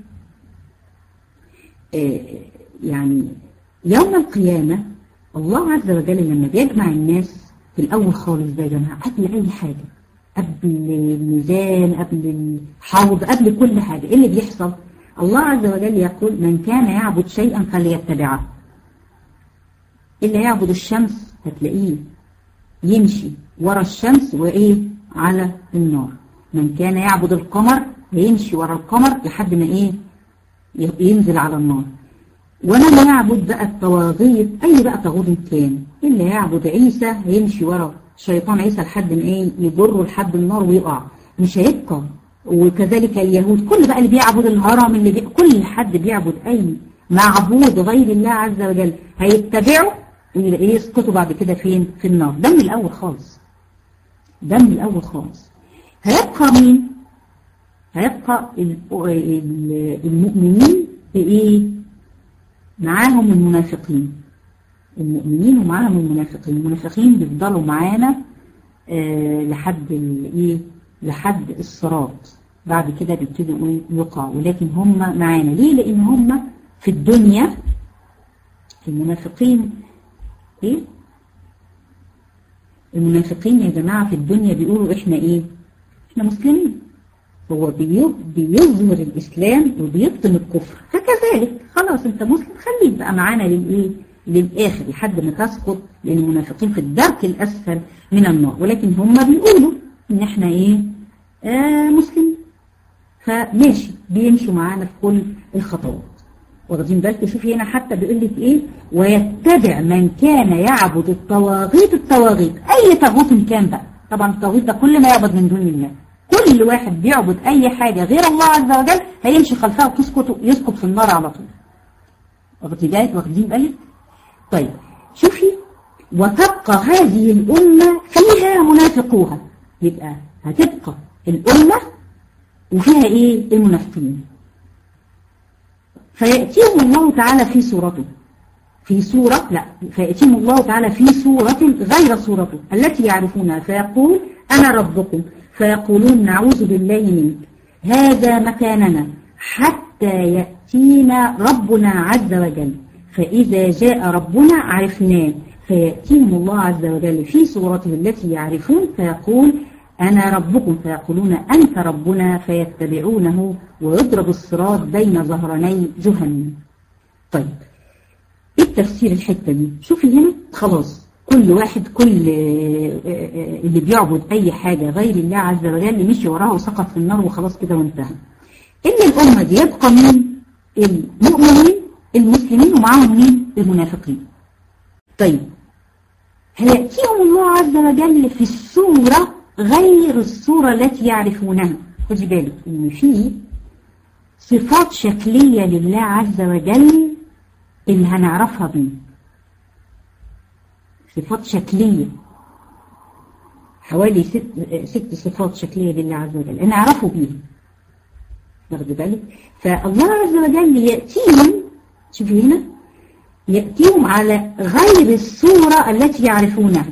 يعني يوم القيامة الله عز وجل لما بيجمع الناس في الأول خالص ده يا جماعة قبل أي حاجة قبل الميزان قبل الحوض قبل كل حاجة إيه اللي بيحصل الله عز وجل يقول من كان يعبد شيئا فليتبعه اللي يعبد الشمس هتلاقيه يمشي ورا الشمس وإيه على النار من كان يعبد القمر هيمشي ورا القمر لحد ما إيه ينزل على النار ومن يعبد بقى الطواغيت أي بقى طاغوت كان اللي يعبد عيسى هيمشي ورا شيطان عيسى لحد ما ايه يجره لحد النار ويقع مش هيبقى وكذلك اليهود كل بقى اللي بيعبد الهرم اللي بي... كل حد بيعبد اي معبود غير الله عز وجل هيتبعه ايه يسقطوا بعد كده فين في النار ده من الاول خالص ده من الاول خالص هيبقى مين هيبقى المؤمنين بايه معاهم المنافقين المؤمنين ومعاهم المنافقين المنافقين بيفضلوا معانا آه لحد الايه لحد الصراط بعد كده بيبتدوا ايه يقعوا ولكن هم معانا ليه لان هم في الدنيا المنافقين ايه المنافقين يا جماعة في الدنيا بيقولوا احنا ايه احنا مسلمين هو بي- بيظهر الإسلام وبيبطن الكفر فكذلك خلاص أنت مسلم خليك بقى معانا للإيه للآخر لحد ما تسقط لأن المنافقين في الدرك الأسفل من النار ولكن هم بيقولوا إن إحنا إيه آه مسلمين فماشي بيمشوا معانا في كل الخطوات واخدين بالكم شوفي هنا حتى بيقول لك ايه ويتبع من كان يعبد الطواغيت الطواغيت اي طاغوت كان بقى طبعا الطاغوت ده كل ما يعبد من دون الله كل واحد بيعبد اي حاجه غير الله عز وجل هيمشي خلفها وتسقط يسقط في النار على طول واخدين بالك واخدين بالك طيب شوفي وتبقى هذه الامه فيها منافقوها يبقى هتبقى الامه وفيها ايه المنافقين فيأتيهم الله تعالى في صورته في صورة لا فيأتيهم الله تعالى في صورة غير صورته التي يعرفونها فيقول أنا ربكم فيقولون نعوذ بالله منك هذا مكاننا حتى يأتينا ربنا عز وجل فإذا جاء ربنا عرفناه فيأتيهم الله عز وجل في صورته التي يعرفون فيقول أنا ربكم فيقولون أنت ربنا فيتبعونه ويضرب الصراط بين ظهراني جهنم طيب ايه التفسير الحتة دي شوفي هنا خلاص كل واحد كل اللي بيعبد اي حاجة غير الله عز وجل مشي وراها وسقط في النار وخلاص كده وانتهى ان الامة دي يبقى مين المؤمنين المسلمين ومعاهم مين المنافقين طيب هيأتيهم الله عز وجل في الصورة غير الصورة التي يعرفونها خدي بالك ان في صفات شكلية لله عز وجل اللي هنعرفها بيه صفات شكلية حوالي ست, ست صفات شكلية لله عز وجل نعرفه بيه واخد بالك فالله عز وجل يأتيهم شوفوا هنا يأتيهم على غير الصورة التي يعرفونها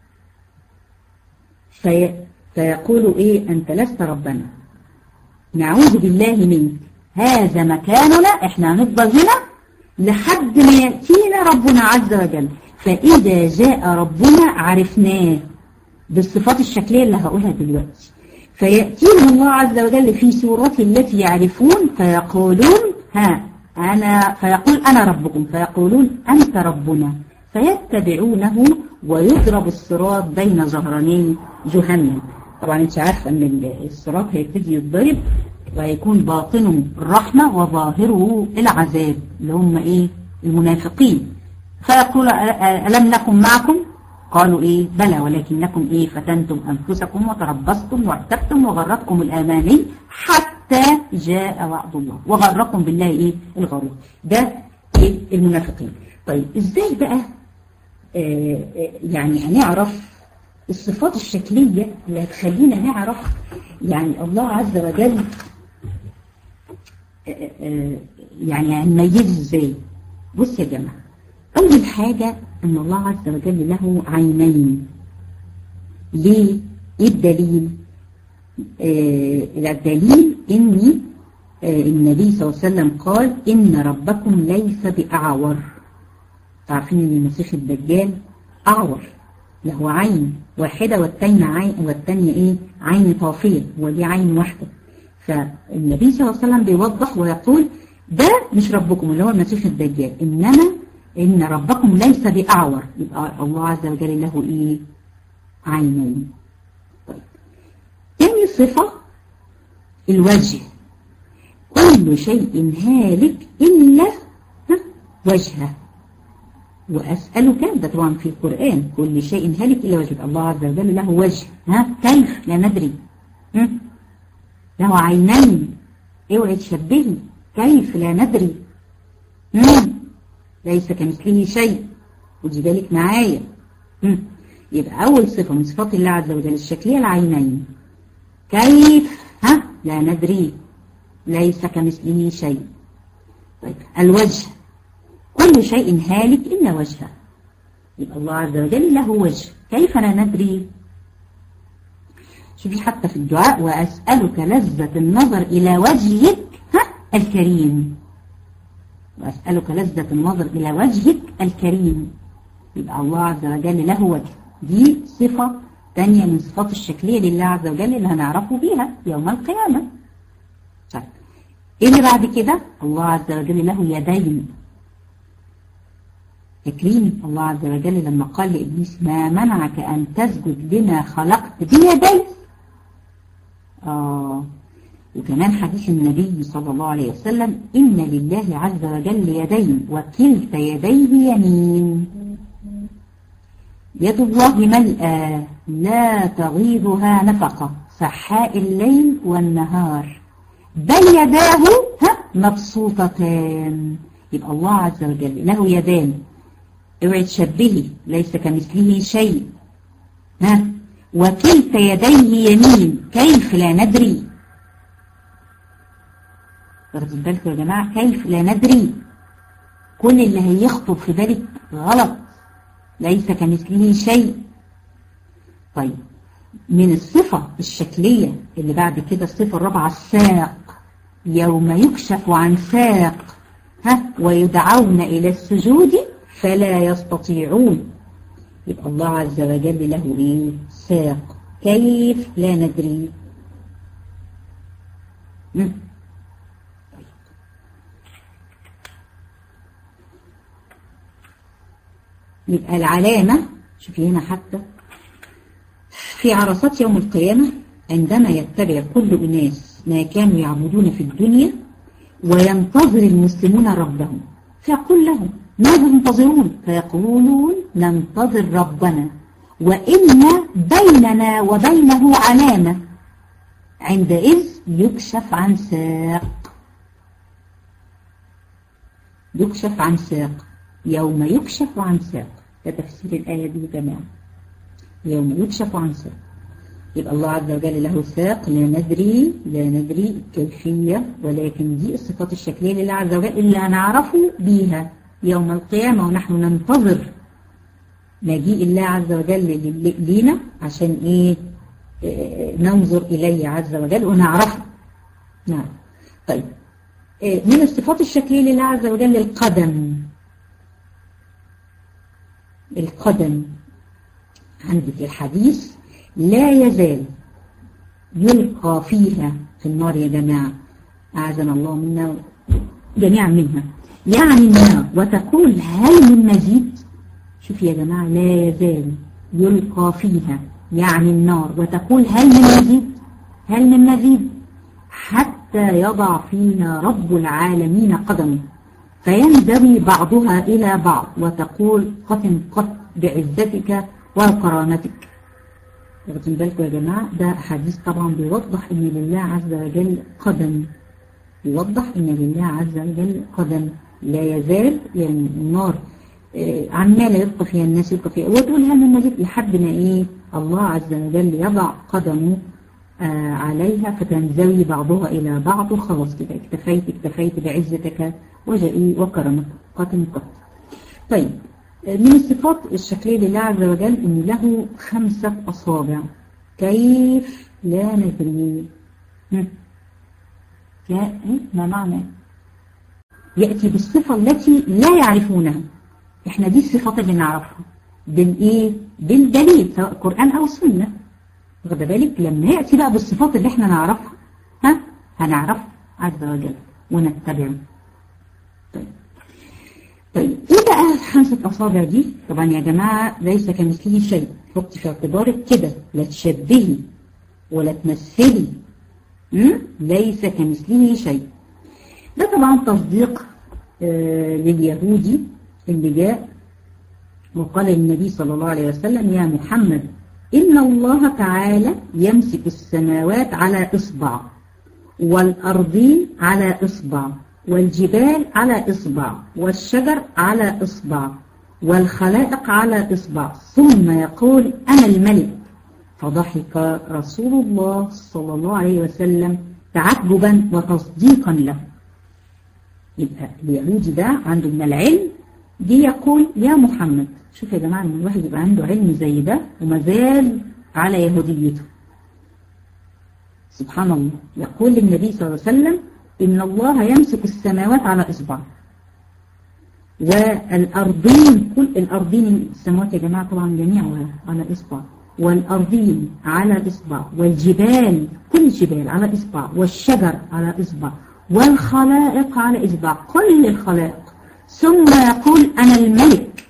في فيقولوا ايه انت لست ربنا نعوذ بالله منك هذا مكاننا احنا هنفضل هنا لحد ما يأتينا ربنا عز وجل فإذا جاء ربنا عرفناه بالصفات الشكلية اللي هقولها دلوقتي فيأتيهم الله عز وجل في صورته التي يعرفون فيقولون ها أنا فيقول أنا ربكم فيقولون أنت ربنا فيتبعونه ويضرب الصراط بين ظهراني جهنم طبعا انت عارفه ان الصراط هيبتدي يتضرب ويكون باطنه الرحمة وظاهره العذاب اللي هم ايه المنافقين فيقول ألم نكن معكم قالوا ايه بلى ولكنكم ايه فتنتم انفسكم وتربصتم وارتبتم وغرتكم الاماني حتى جاء وعد الله وغركم بالله ايه الغرور ده ايه المنافقين طيب ازاي بقى آه يعني هنعرف الصفات الشكلية اللي هتخلينا نعرف يعني الله عز وجل يعني هنميزه ازاي بص يا جماعة أول حاجة أن الله عز وجل له عينين ليه؟ إيه الدليل؟ آه الدليل إن آه النبي صلى الله عليه وسلم قال إن ربكم ليس بأعور تعرفين إن المسيح الدجال أعور له عين واحدة والتانية عين والتانية إيه؟ عين طافية ودي عين واحدة فالنبي صلى الله عليه وسلم بيوضح ويقول ده مش ربكم اللي هو المسيح الدجال إنما إن ربكم ليس بأعور يبقى الله عز وجل له إيه عينين طيب تاني صفة الوجه كل شيء هالك إلا وجهه وأسألك ده طبعا في القرآن كل شيء هالك إلا وجهه الله عز وجل له وجه ها كيف لا ندري له عينين اوعي تشبهي كيف لا ندري مم. ليس كمثله شيء خدي بالك معايا يبقى أول صفة من صفات الله عز وجل الشكلية العينين كيف ها لا ندري ليس كمثله شيء طيب الوجه كل شيء هالك إلا وجهه يبقى الله عز وجل له وجه كيف لا ندري شوفي حتى في الدعاء وأسألك لذة النظر إلى وجهك ها الكريم وأسألك لذة النظر إلى وجهك الكريم يبقى الله عز وجل له وجه دي صفة تانية من صفات الشكلية لله عز وجل اللي هنعرفه بيها يوم القيامة طيب ايه اللي بعد كده الله عز وجل له يدين فاكرين الله عز وجل لما قال لإبليس ما منعك أن تسجد لما خلقت بيدي آه وكمان حديث النبي صلى الله عليه وسلم إن لله عز وجل يدين وكلتا يديه يمين يد الله ملأى لا تغيضها نفقة سحاء الليل والنهار بل يداه ها مبسوطتان يبقى الله عز وجل له يدان اوعي تشبهي ليس كمثله شيء ها وكلتا يديه يمين كيف لا ندري واخدين بالكم يا جماعه كيف لا ندري كل اللي هيخطر في بالك غلط ليس كمثله شيء طيب من الصفة الشكلية اللي بعد كده الصفة الرابعة الساق يوم يكشف عن ساق ها ويدعون إلى السجود فلا يستطيعون يبقى الله عز وجل له ايه ساق كيف لا ندري مم. يبقى العلامة شوفي هنا حتى في عرصات يوم القيامة عندما يتبع كل أناس ما كانوا يعبدون في الدنيا وينتظر المسلمون ربهم فيقول لهم ماذا تنتظرون فيقولون ننتظر ربنا وإن بيننا وبينه علامة عندئذ يكشف عن ساق يكشف عن ساق يوم يكشف عن ساق ده تفسير الآية دي يا جماعة يوم يكشف عن ساق يبقى الله عز وجل له ساق لا ندري لا ندري الكيفية ولكن دي الصفات الشكلية لله عز وجل اللي هنعرفه بيها يوم القيامة ونحن ننتظر مجيء الله عز وجل لينا عشان ايه ننظر إليه عز وجل ونعرفه نعم طيب من الصفات الشكلية لله عز وجل القدم القدم عندك الحديث لا يزال يلقى فيها في النار يا جماعة أعزنا الله منا جميعا منها يعني النار وتقول هل من مزيد شوف يا جماعة لا يزال يلقى فيها يعني النار وتقول هل من مزيد هل من مزيد حتى يضع فيها رب العالمين قدمه فينزوي بعضها إلى بعض وتقول قط قط بعزتك وكرامتك واخدين بالكم يا جماعة ده حديث طبعا بيوضح ان لله عز وجل قدم يوضح ان لله عز وجل قدم لا يزال يعني النار آه عمالة يلقى فيها الناس يلقى فيها وتقول هل من مزيد لحد ما ايه الله عز وجل يضع قدمه آه عليها فتنزوي بعضها الى بعض وخلاص كده اكتفيت اكتفيت بعزتك وجئي وكرمك قاتم قط طيب من الصفات الشكلية لله عز وجل إن له خمسة أصابع كيف لا ندري ما معنى يأتي بالصفة التي لا يعرفونها احنا دي الصفات اللي نعرفها بالايه بالدليل سواء القرآن أو السنة واخد بالك لما يأتي بقى بالصفات اللي احنا نعرفها ها هنعرف عز وجل ونتبعه طيب طيب ايه بقى خمسة اصابع دي طبعا يا جماعة ليس كمثله شيء حطي في اعتبارك كده لا تشبهي ولا تمثلي ليس كمثله شيء ده طبعا تصديق آه لليهودي اللي جاء وقال النبي صلى الله عليه وسلم يا محمد إن الله تعالى يمسك السماوات على إصبع والأرضين على إصبع والجبال على إصبع والشجر على إصبع والخلائق على إصبع ثم يقول أنا الملك فضحك رسول الله صلى الله عليه وسلم تعجبا وتصديقا له يبقى اليهودي ده عنده من العلم دي يقول يا محمد شوف يا جماعة ان الواحد يبقى عنده علم زي ده ومازال على يهوديته سبحان الله يقول للنبي صلى الله عليه وسلم إن الله يمسك السماوات على إصبع والأرضين كل الأرضين السماوات يا جماعة طبعا جميعها على إصبع والأرضين على إصبع والجبال كل الجبال على إصبع والشجر على إصبع والخلائق على إصبع كل الخلائق ثم يقول أنا الملك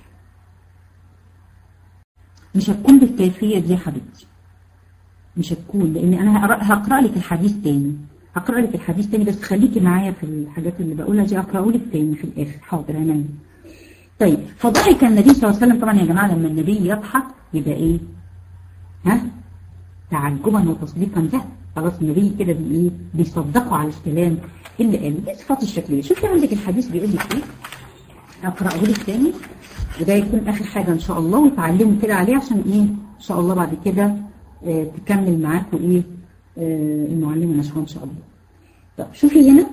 مش هتكون بالكيفية دي يا حبيبتي مش هتكون لأن أنا هقرأ لك الحديث تاني هقرأ لك الحديث تاني بس خليكي معايا في الحاجات اللي بقولها دي أقرأه لك تاني في الآخر حاضر أنا طيب فضحك النبي صلى الله عليه وسلم طبعا يا جماعة لما النبي يضحك يبقى إيه ها تعجبا وتصديقا ده خلاص النبي كده بي ايه بيصدقوا على الكلام اللي قاله دي الصفات الشكليه شوفي عندك الحديث بيقول لك ايه اقراه لك تاني وده يكون اخر حاجه ان شاء الله وتعلموا كده عليه عشان ايه ان شاء الله بعد كده آه تكمل معاكم ايه آه المعلمه نشوى ان شاء الله طب شوفي هنا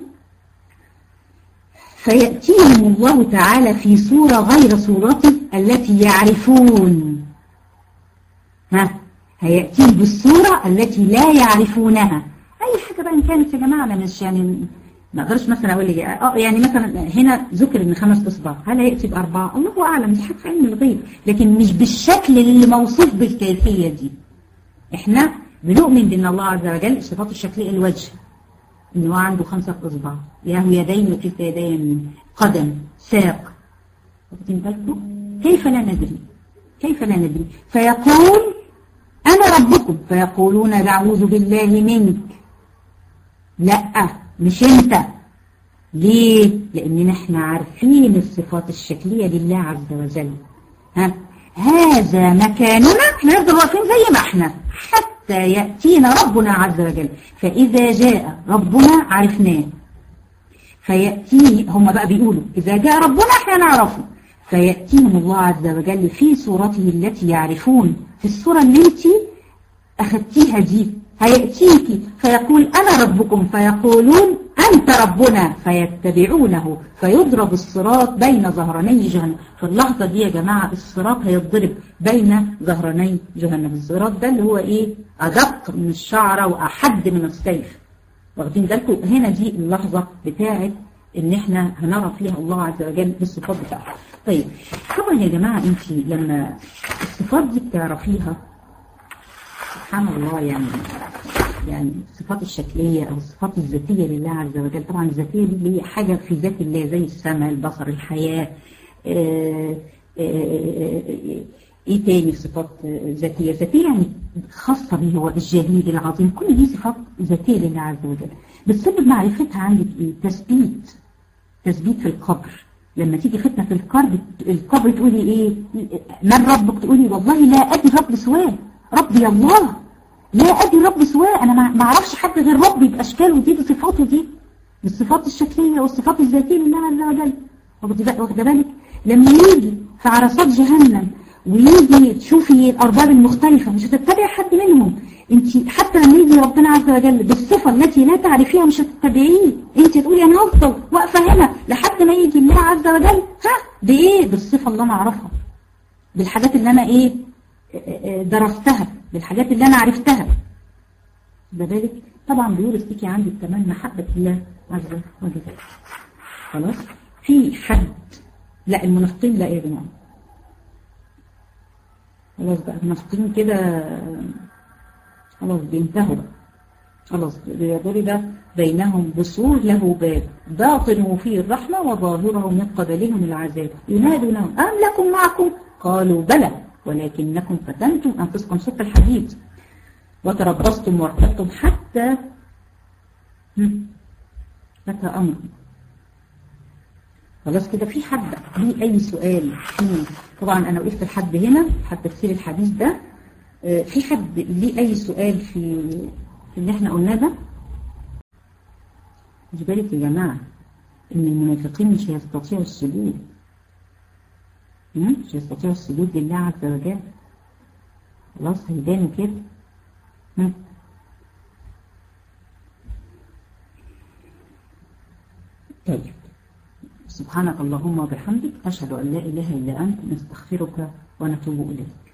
فيأتيهم الله تعالى في صورة غير صورته التي يعرفون ها هيأتيهم بالصورة التي لا يعرفونها أي حاجة بقى إن كانت يا جماعة أنا مش يعني ما أقدرش مثلا أقول لك أه يعني مثلا هنا ذكر إن خمس إصبع هل هيأتي بأربعة الله أعلم دي حاجة في علم الغيب لكن مش بالشكل اللي موصوف بالكيفية دي إحنا بنؤمن بأن الله عز وجل صفاته الشكلية الوجه إن هو عنده خمسة إصبع له يدين وكلتا يدي يمين قدم ساق واخدين بالكم كيف لا ندري كيف لا ندري فيقول أنا ربكم فيقولون نعوذ بالله منك لا مش أنت ليه؟ لأن نحن عارفين الصفات الشكلية لله عز وجل ها هذا مكاننا احنا نفضل واقفين زي ما احنا حتى يأتينا ربنا عز وجل فإذا جاء ربنا عرفناه فيأتي هم بقى بيقولوا إذا جاء ربنا احنا نعرفه فيأتيهم الله عز وجل في صورته التي يعرفون في الصورة اللي انت أخذتيها دي هيأتيك فيقول أنا ربكم فيقولون أنت ربنا فيتبعونه فيضرب الصراط بين ظهراني جهنم في اللحظة دي يا جماعة الصراط هيضرب بين ظهراني جهنم الصراط ده اللي هو إيه أدق من الشعرة وأحد من السيف واخدين بالكم هنا دي اللحظة بتاعت ان احنا هنرى فيها الله عز وجل بالصفات بتاعته طيب طبعا يا جماعة انت لما الصفات دي بتعرفيها سبحان الله يعني يعني الصفات الشكلية أو الصفات الذاتية لله عز وجل طبعا الذاتية دي اللي هي حاجة في ذات الله زي السمع البصر الحياة آآ آآ ايه تاني صفات ذاتية ذاتية يعني خاصة به هو الجليل العظيم كل دي صفات ذاتية لله عز وجل بتسبب معرفتها عندك ايه تثبيت تثبيت في القبر لما تيجي فتنة في القبر القبر تقولي ايه من ربك تقولي والله لا ادري رب سواه ربي الله لا ادري رب سواه انا ما اعرفش حد غير ربي باشكاله دي بصفاته دي بالصفات الشكلية والصفات الذاتية لله عز وجل واخده بالك لما يجي في عرصات جهنم ويجي تشوفي الأرباب المختلفة مش هتتبعي حد منهم انت حتى لما يجي ربنا عز وجل بالصفة التي لا تعرفيها مش هتتبعيه انت تقولي انا هفضل واقفة هنا لحد ما يجي الله عز وجل ها بايه بالصفة اللي انا اعرفها بالحاجات اللي انا ايه درستها بالحاجات اللي انا عرفتها ده بالك طبعا بيورث فيكي عندك كمان محبة الله عز وجل خلاص في حد لا المنافقين لا يا جماعه خلاص بقى المنافقين كده خلاص بينتهوا بقى خلاص ضرب بينهم بسور له باب باطنه فيه الرحمة وظاهره من قبلهم العذاب ينادونهم أم لكم معكم قالوا بلى ولكنكم فتنتم أنفسكم صوت الحديد وتربصتم وارتبتم حتى متى أمر خلاص كده في حد ليه أي سؤال في طبعا أنا وقفت لحد هنا حتى تفسير الحديث ده في حد ليه أي سؤال في في اللي احنا قلناه ده خدي بالك يا جماعة إن المنافقين مش هيستطيعوا السجود مش هيستطيعوا السجود لله عز وجل خلاص هيبانوا كده طيب سبحانك اللهم وبحمدك أشهد أن لا إله إلا أنت نستغفرك ونتوب إليك